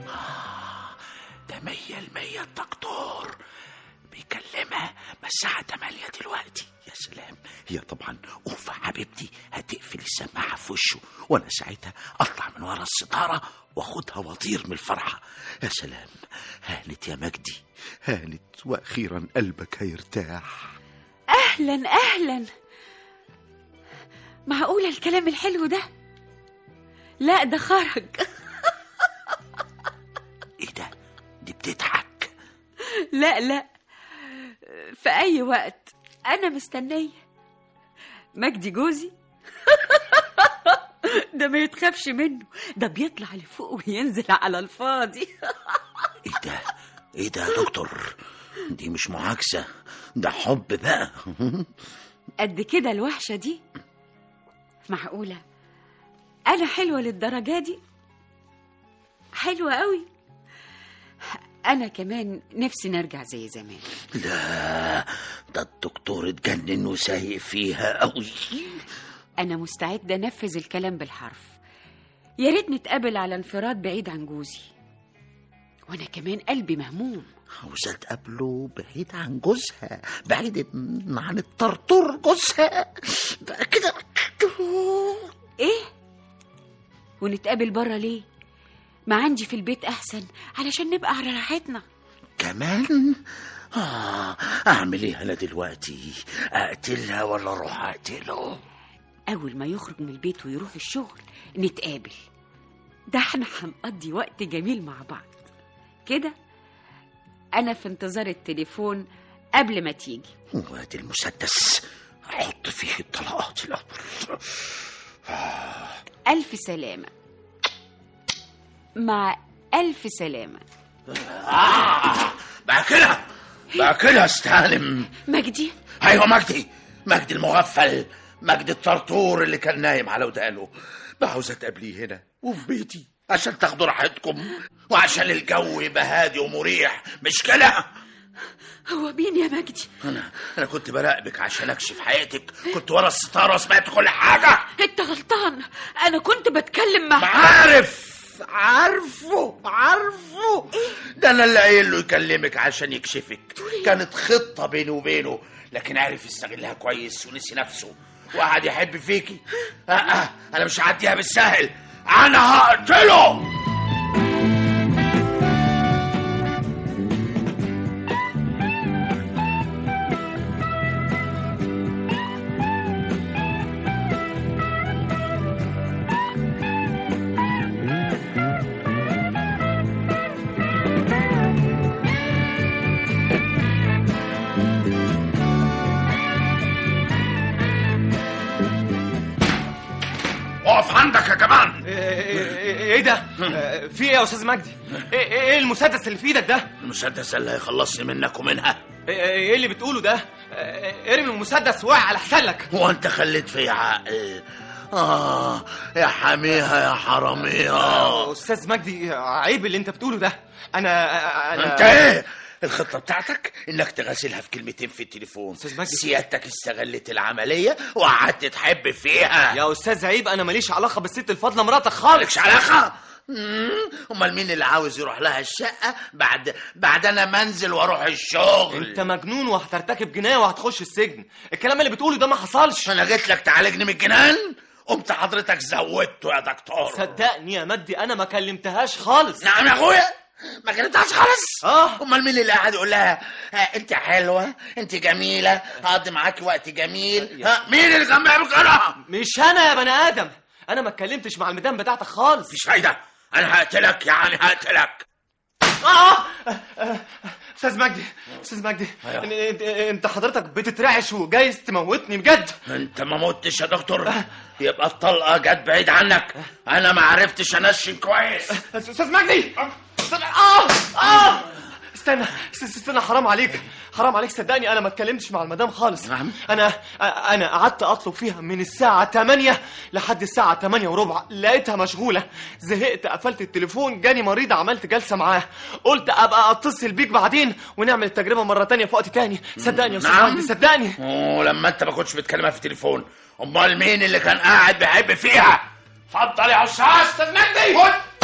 ده مية المية الدكتور بيكلمها ما الساعة تمانية دلوقتي يا سلام هي طبعا أوفى حبيبتي هتقفل السماعة في وشه وأنا ساعتها أطلع من ورا الستارة وأخدها وأطير من الفرحة يا سلام هانت يا مجدي هانت وأخيرا قلبك هيرتاح اهلا اهلا معقوله الكلام الحلو ده لا ده خرج إيه ده دي بتضحك لا لا في اي وقت انا مستنيه مجدي جوزي ده ما يتخافش منه ده بيطلع لفوق وينزل على الفاضي إيه ده إيه ده يا دكتور دي مش معاكسة ده حب بقى قد كده الوحشه دي معقوله انا حلوه للدرجه دي حلوه قوي انا كمان نفسي نرجع زي زمان لا ده الدكتور اتجنن وسايق فيها قوي أنا مستعدة أنفذ الكلام بالحرف يا ريت نتقابل على انفراد بعيد عن جوزي وأنا كمان قلبي مهموم عاوزة تقابله بعيد عن جوزها بعيد عن الطرطور جوزها بقى كده إيه؟ ونتقابل برا ليه؟ ما عندي في البيت أحسن علشان نبقى على راحتنا كمان آه أعمل إيه أنا دلوقتي أقتلها ولا أروح أقتله أول ما يخرج من البيت ويروح الشغل نتقابل ده احنا هنقضي وقت جميل مع بعض كده أنا في انتظار التليفون قبل ما تيجي وادي المسدس أحط فيه الطلقات الأول ألف سلامة مع ألف سلامة آه بأكلها بأكلها استعلم مجدي ايوه مجدي مجدي المغفل مجدي الطرطور اللي كان نايم على ودانه بعاوزة تقابليه هنا وفي بيتي عشان تاخدوا راحتكم وعشان الجو يبقى هادي ومريح مش كده هو مين يا مجدي انا انا كنت براقبك عشان اكشف حقيقتك كنت ورا الستاره وسمعت كل حاجه انت غلطان انا كنت بتكلم مع عارف عارفه عارفه ده انا اللي قايل له يكلمك عشان يكشفك كانت خطه بيني وبينه لكن عرف يستغلها كويس ونسي نفسه وقعد يحب فيكي آه آه انا مش هعديها بالسهل انا هقتله اقف عندك يا كمان ايه إيه ده؟ في ايه يا استاذ مجدي؟ ايه ايه إيه المسدس اللي في ايدك ده؟ المسدس اللي هيخلصني منك ومنها ايه اللي بتقوله ده آه، ارمي المسدس وقع على حسنك هو انت خليت في عقل اه يا حميها يا حراميها استاذ مجدي عيب اللي انت بتقوله ده انا انا انت ايه الخطة بتاعتك انك تغسلها في كلمتين في التليفون أستاذ مجدي. سيادتك استغلت العملية وقعدت تحب فيها يا استاذ عيب انا ماليش علاقه بالست الفاضله مراتك خالص مالكش علاقة مم، امال مين اللي عاوز يروح لها الشقة بعد بعد انا منزل واروح الشغل انت مجنون وهترتكب جنايه وهتخش السجن الكلام اللي بتقوله ده ما حصلش انا جيت لك تعالجني من الجنان قمت حضرتك زودته يا دكتور صدقني يا مجدي انا ما كلمتهاش خالص نعم يا اخويا ما كلمتهاش خالص اه امال مين اللي قاعد يقول لها ها انت حلوه انت جميله هقضي معاكي وقت جميل ها مين اللي كان بيعمل كده مش انا يا بني ادم انا ما اتكلمتش مع المدام بتاعتك خالص مفيش فايده انا هقتلك يعني هقتلك اه آه، استاذ مجدي استاذ مجدي أيوة. انت انت حضرتك بتترعش وجايز تموتني بجد انت ما متش يا دكتور يبقى الطلقه جت بعيد عنك انا ما عرفتش انشن كويس استاذ مجدي استنى اه اه استنى است- استنى حرام عليك حرام عليك صدقني انا ما اتكلمتش مع المدام خالص نعم. انا انا قعدت اطلب فيها من الساعه 8 لحد الساعه 8 وربع لقيتها مشغوله زهقت قفلت التليفون جاني مريض عملت جلسه معاه قلت ابقى اتصل بيك بعدين ونعمل التجربه مره تانية في وقت تاني صدقني يا استاذ نعم. مجدي صدقني ولما انت ما كنتش بتكلمها في التليفون امال مين اللي كان قاعد بيحب فيها اتفضل يا استاذ استاذ مجدي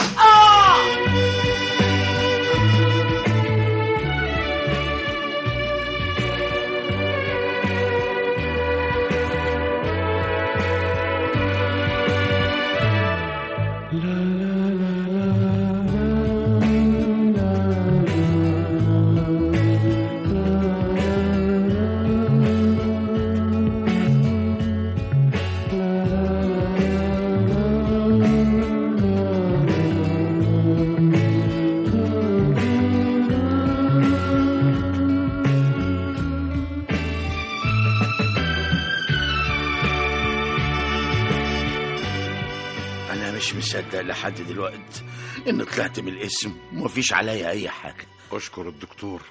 انا مش مصدق لحد دلوقتي ان طلعت من الاسم ومفيش عليا اي حاجه اشكر الدكتور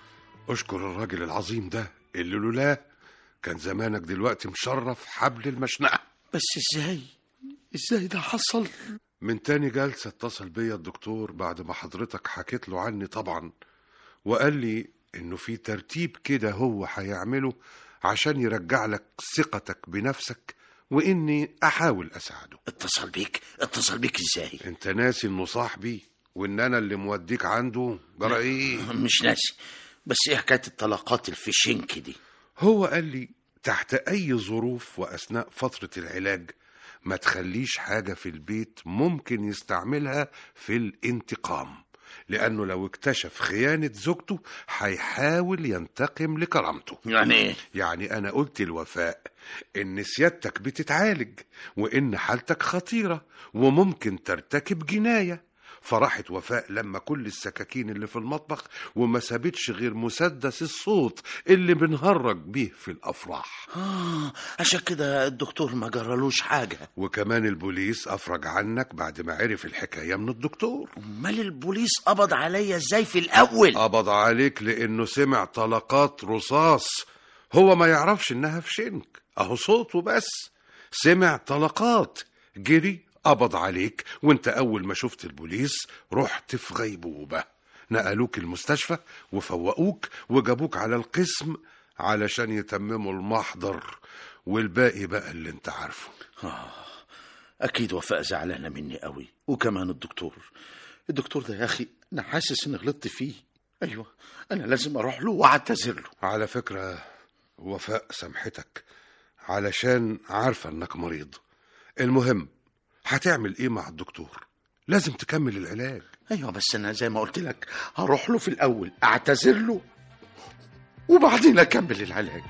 اشكر الراجل العظيم ده اللي لولاه كان زمانك دلوقتي مشرف حبل المشنقة بس ازاي ازاي ده حصل من تاني جلسة اتصل بيا الدكتور بعد ما حضرتك حكيت له عني طبعا وقال لي انه في ترتيب كده هو هيعمله عشان يرجع لك ثقتك بنفسك واني احاول اساعده اتصل بيك اتصل بيك ازاي انت ناسي انه صاحبي وان انا اللي موديك عنده جرى ايه مش ناسي بس ايه حكايه الطلقات الفشنك دي هو قال لي تحت أي ظروف وأثناء فترة العلاج ما تخليش حاجة في البيت ممكن يستعملها في الانتقام لأنه لو اكتشف خيانة زوجته هيحاول ينتقم لكرامته يعني ايه يعني أنا قلت الوفاء إن سيادتك بتتعالج وإن حالتك خطيرة وممكن ترتكب جناية فراحت وفاء لما كل السكاكين اللي في المطبخ وما سابتش غير مسدس الصوت اللي بنهرج بيه في الأفراح اه عشان كده الدكتور ما جرالوش حاجه وكمان البوليس أفرج عنك بعد ما عرف الحكاية من الدكتور امال البوليس قبض عليا ازاي في الاول قبض عليك لأنه سمع طلقات رصاص هو ما يعرفش إنها في شنك أهو صوته بس سمع طلقات جري قبض عليك وانت أول ما شفت البوليس رحت في غيبوبة نقلوك المستشفى وفوقوك وجابوك على القسم علشان يتمموا المحضر والباقي بقى اللي انت عارفه اكيد وفاء زعلانه مني قوي وكمان الدكتور الدكتور ده يا اخي انا حاسس اني غلطت فيه ايوه انا لازم اروح له واعتذر له على فكرة وفاء سامحتك علشان عارفة انك مريض المهم هتعمل ايه مع الدكتور لازم تكمل العلاج ايوه بس انا زي ما قلت لك هروح له في الاول اعتذر له وبعدين اكمل العلاج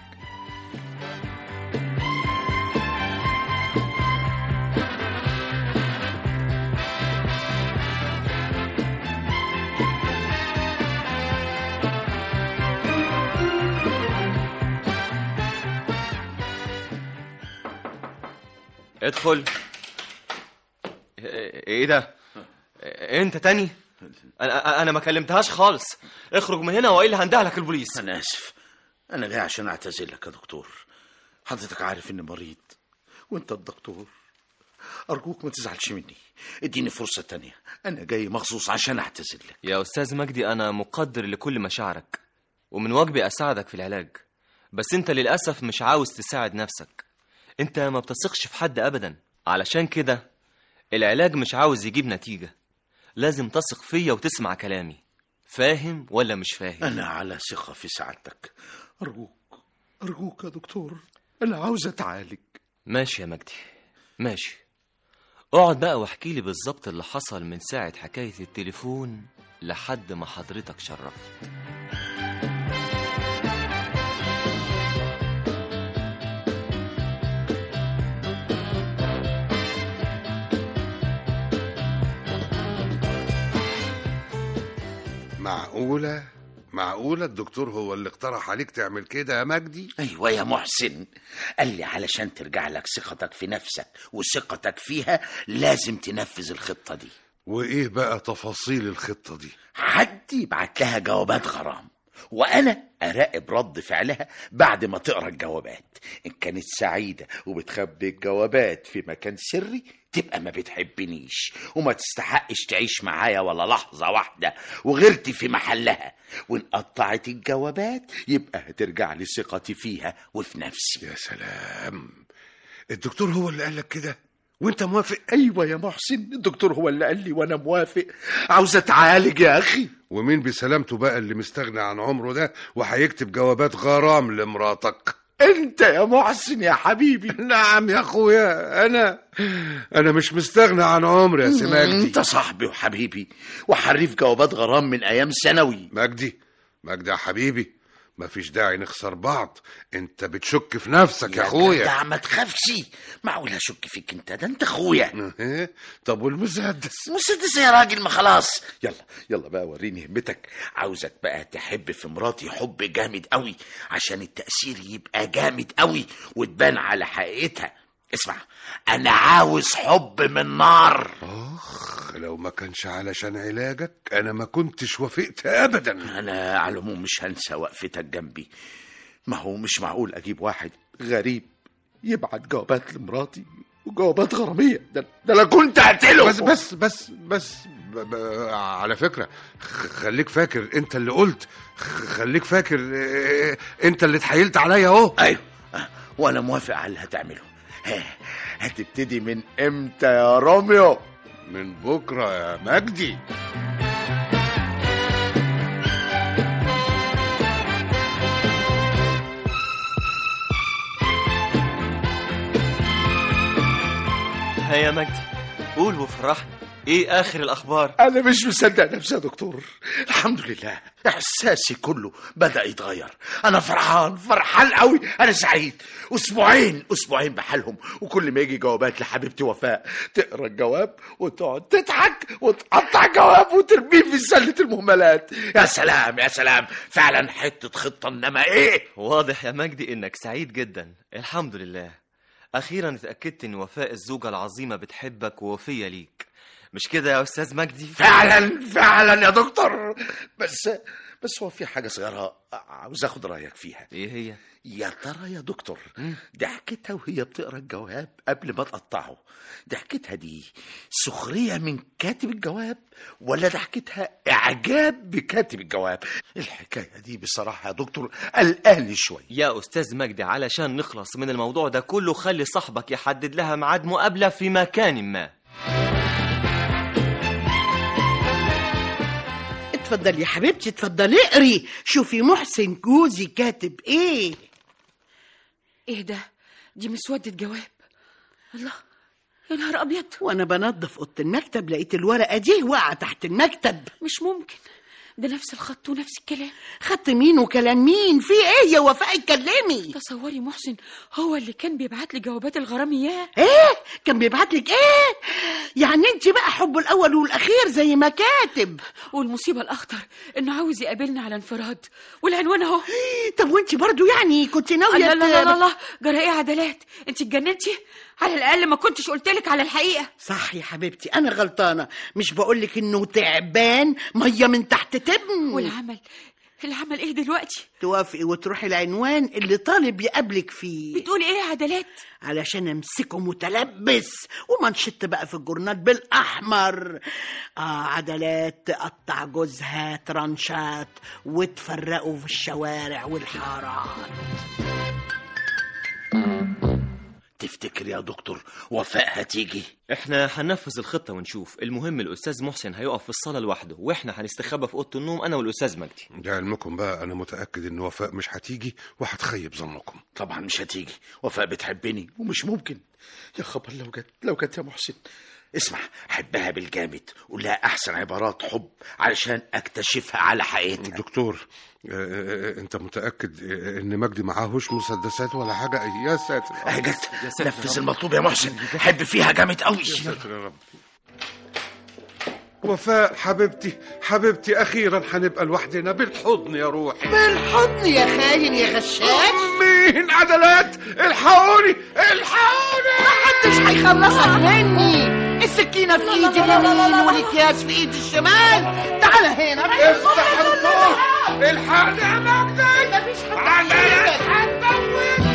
ادخل ايه ده انت تاني انا انا ما كلمتهاش خالص اخرج من هنا والا هندهلك البوليس انا اسف انا جاي عشان اعتذر لك يا دكتور حضرتك عارف اني مريض وانت الدكتور ارجوك ما تزعلش مني اديني فرصه تانية انا جاي مخصوص عشان اعتذر لك يا استاذ مجدي انا مقدر لكل مشاعرك ومن واجبي اساعدك في العلاج بس انت للاسف مش عاوز تساعد نفسك انت ما بتثقش في حد ابدا علشان كده العلاج مش عاوز يجيب نتيجه لازم تثق فيا وتسمع كلامي فاهم ولا مش فاهم انا على ثقه في سعادتك ارجوك ارجوك يا دكتور انا عاوز اتعالج ماشي يا مجدي ماشي اقعد بقى واحكي لي بالظبط اللي حصل من ساعة حكاية التليفون لحد ما حضرتك شرفت معقولة معقولة الدكتور هو اللي اقترح عليك تعمل كده يا مجدي ايوه يا محسن قال لي علشان ترجع لك ثقتك في نفسك وثقتك فيها لازم تنفذ الخطه دي وايه بقى تفاصيل الخطة دي حد يبعت لها جوابات غرام وانا اراقب رد فعلها بعد ما تقرا الجوابات ان كانت سعيده وبتخبي الجوابات في مكان سري تبقى ما بتحبنيش وما تستحقش تعيش معايا ولا لحظه واحده وغيرتي في محلها وان قطعت الجوابات يبقى هترجع لي ثقتي فيها وفي نفسي يا سلام الدكتور هو اللي قالك كده وانت موافق ايوه يا محسن الدكتور هو اللي قال لي وانا موافق عاوز اتعالج يا اخي ومين بسلامته بقى اللي مستغني عن عمره ده وهيكتب جوابات غرام لمراتك انت يا محسن يا حبيبي نعم يا اخويا انا انا مش مستغني عن عمري يا سي مجدي انت صاحبي وحبيبي وحريف جوابات غرام من ايام ثانوي مجدي مجدي يا حبيبي مفيش داعي نخسر بعض انت بتشك في نفسك يا اخويا جدع ما تخافش معقول اشك فيك انت ده انت اخويا إيه؟ طب والمسدس مسدس يا راجل ما خلاص يلا يلا بقى وريني همتك عاوزك بقى تحب في مراتي حب جامد قوي عشان التأثير يبقى جامد قوي وتبان على حقيقتها اسمع انا عاوز حب من نار اخ لو ما كانش علشان علاجك انا ما كنتش وافقت ابدا انا على العموم مش هنسى وقفتك جنبي ما هو مش معقول اجيب واحد غريب يبعت جوابات لمراتي وجوابات غراميه ده ده انا كنت هقتله بس بس بس بس ب ب على فكرة خ- خليك فاكر انت اللي قلت خ- خليك فاكر اه، انت اللي اتحايلت عليا اهو ايوه آه، وانا موافق على اللي هتعمله ها، هتبتدي من امتى يا روميو من بكرة يا مجدي ها يا مجدي قول وفرحني ايه اخر الاخبار انا مش مصدق نفسي يا دكتور الحمد لله احساسي كله بدا يتغير انا فرحان فرحان قوي انا سعيد اسبوعين اسبوعين بحالهم وكل ما يجي جوابات لحبيبتي وفاء تقرا الجواب وتقعد تضحك وتقطع الجواب وترميه في سله المهملات يا سلام يا سلام فعلا حته خطه انما ايه واضح يا مجدي انك سعيد جدا الحمد لله اخيرا اتاكدت ان وفاء الزوجه العظيمه بتحبك ووفيه ليك مش كده يا استاذ مجدي فعلا فعلا يا دكتور بس بس هو في حاجه صغيره عاوز اخد رايك فيها ايه هي يا ترى يا دكتور ضحكتها وهي بتقرا الجواب قبل ما تقطعه ضحكتها دي سخريه من كاتب الجواب ولا ضحكتها اعجاب بكاتب الجواب الحكايه دي بصراحه يا دكتور قلقاني شويه يا استاذ مجدي علشان نخلص من الموضوع ده كله خلي صاحبك يحدد لها ميعاد مقابله في مكان ما اتفضلي يا حبيبتي اتفضلي اقري شوفي محسن جوزي كاتب ايه ايه ده دي مسودة جواب الله يا نهار ابيض وانا بنظف اوضه المكتب لقيت الورقه دي واقعه تحت المكتب مش ممكن ده نفس الخط ونفس الكلام خدت مين وكلام مين في ايه يا وفاء اتكلمي تصوري محسن هو اللي كان بيبعت لي جوابات الغرام اياه ايه كان بيبعت لك ايه يعني انت بقى حبه الاول والاخير زي ما كاتب والمصيبه الاخطر انه عاوز يقابلني على انفراد والعنوان اهو طب وانت برضو يعني كنت ناويه لا لا لا ت- لا لا جرى ايه عدلات انت اتجننتي على الاقل ما كنتش قلت لك على الحقيقه صح يا حبيبتي انا غلطانه مش بقولك انه تعبان ميه من تحت تبن والعمل العمل ايه دلوقتي توافقي وتروحي العنوان اللي طالب يقابلك فيه بتقولي ايه يا عدلات علشان امسكه متلبس ومنشط بقى في الجورنال بالاحمر اه عدلات تقطع جوزها ترانشات وتفرقوا في الشوارع والحارات تفتكر يا دكتور وفاء هتيجي احنا هننفذ الخطة ونشوف المهم الأستاذ محسن هيقف في الصالة لوحده واحنا هنستخبى في أوضة النوم أنا والأستاذ مجدي لعلمكم بقى انا متاكد ان وفاء مش هتيجي وهتخيب ظنكم طبعا مش هتيجي وفاء بتحبني ومش ممكن يا خبر لو جت لو جت يا محسن اسمع حبها بالجامد قول لها احسن عبارات حب علشان اكتشفها على حقيقتها دكتور آه، آه، آه، انت متاكد آه، ان مجدي معاهوش مسدسات ولا حاجه يا ساتر اهي جت يا ساتر يا نفذ رب. المطلوب يا محسن حب فيها جامد قوي يا ساتر يا رب وفاء حبيبتي حبيبتي اخيرا هنبقى لوحدنا بالحضن يا روحي بالحضن يا خاين يا غشاش مين عدلات الحقوني الحقوني محدش هيخلصك مني السكينة في ايدي اليمين والاكياس في ايدي الشمال تعال هنا افتح النور الحقني يا مجدي عدلات هتموت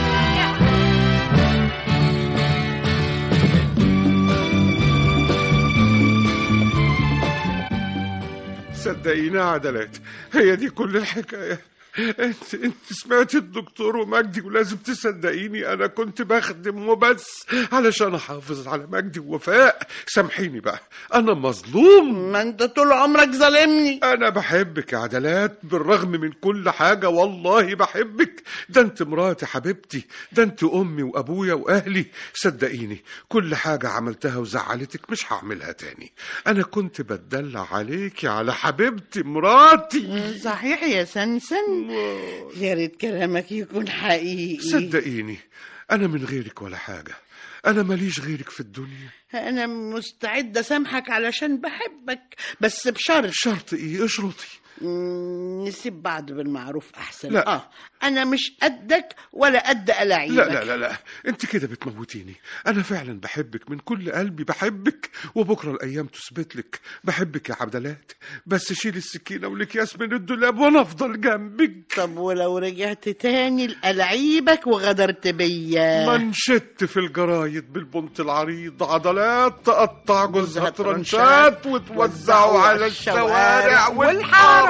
صدقيني يا عدلات هي دي كل الحكايه انت انت سمعت الدكتور ومجدي ولازم تصدقيني انا كنت بخدم وبس علشان احافظ على مجدي ووفاء سامحيني بقى انا مظلوم ما انت طول عمرك ظالمني انا بحبك يا عدلات بالرغم من كل حاجه والله بحبك ده انت مراتي حبيبتي ده انت امي وابويا واهلي صدقيني كل حاجه عملتها وزعلتك مش هعملها تاني انا كنت بتدلع عليكي على حبيبتي مراتي صحيح يا سنسن يا ريت كلامك يكون حقيقي صدقيني انا من غيرك ولا حاجه انا ماليش غيرك في الدنيا انا مستعدة اسامحك علشان بحبك بس بشرط شرط ايه اشرطي مم، نسيب بعض بالمعروف احسن لا. اه انا مش قدك ولا قد الاعيبك لا لا لا لا انت كده بتموتيني انا فعلا بحبك من كل قلبي بحبك وبكره الايام تثبت لك بحبك يا عبدلات بس شيل السكينه والاكياس من الدولاب وانا افضل جنبك طب ولو رجعت تاني لألاعيبك وغدرت بيا منشت في الجرايد بالبنط العريض عضلات تقطع جوزها جوزها ترنشات ترنشات وتوزعوا على الشوارع والحارات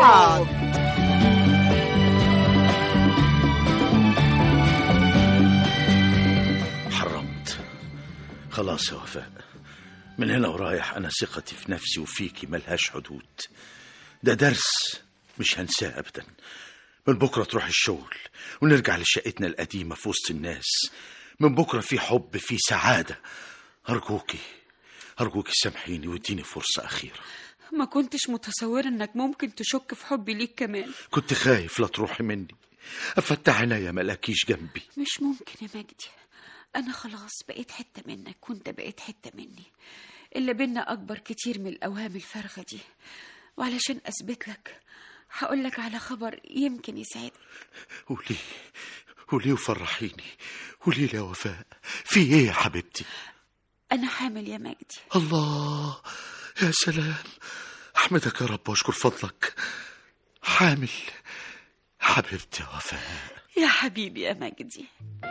حرمت خلاص يا وفاء من هنا ورايح أنا ثقتي في نفسي وفيكي ملهاش حدود ده درس مش هنساه أبدا من بكرة تروح الشغل ونرجع لشقتنا القديمة في وسط الناس من بكرة في حب في سعادة أرجوكي أرجوكي سامحيني واديني فرصة أخيرة ما كنتش متصورة انك ممكن تشك في حبي ليك كمان كنت خايف لا تروحي مني أفتح عينيا ملاكيش جنبي مش ممكن يا مجدي انا خلاص بقيت حتة منك وانت بقيت حتة مني اللي بينا اكبر كتير من الاوهام الفارغة دي وعلشان اثبت لك هقول لك على خبر يمكن يساعدك قولي قولي وفرحيني قولي لي يا وفاء في ايه يا حبيبتي انا حامل يا مجدي الله يا سلام احمدك يا رب واشكر فضلك حامل حبيبتي يا وفاء يا حبيبي يا مجدي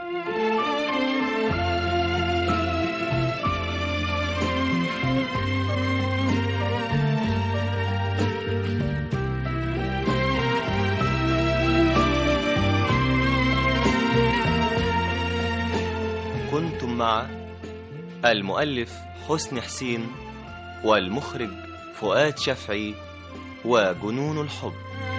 كنتم مع المؤلف حسن حسين والمخرج فؤاد شفعي وجنون الحب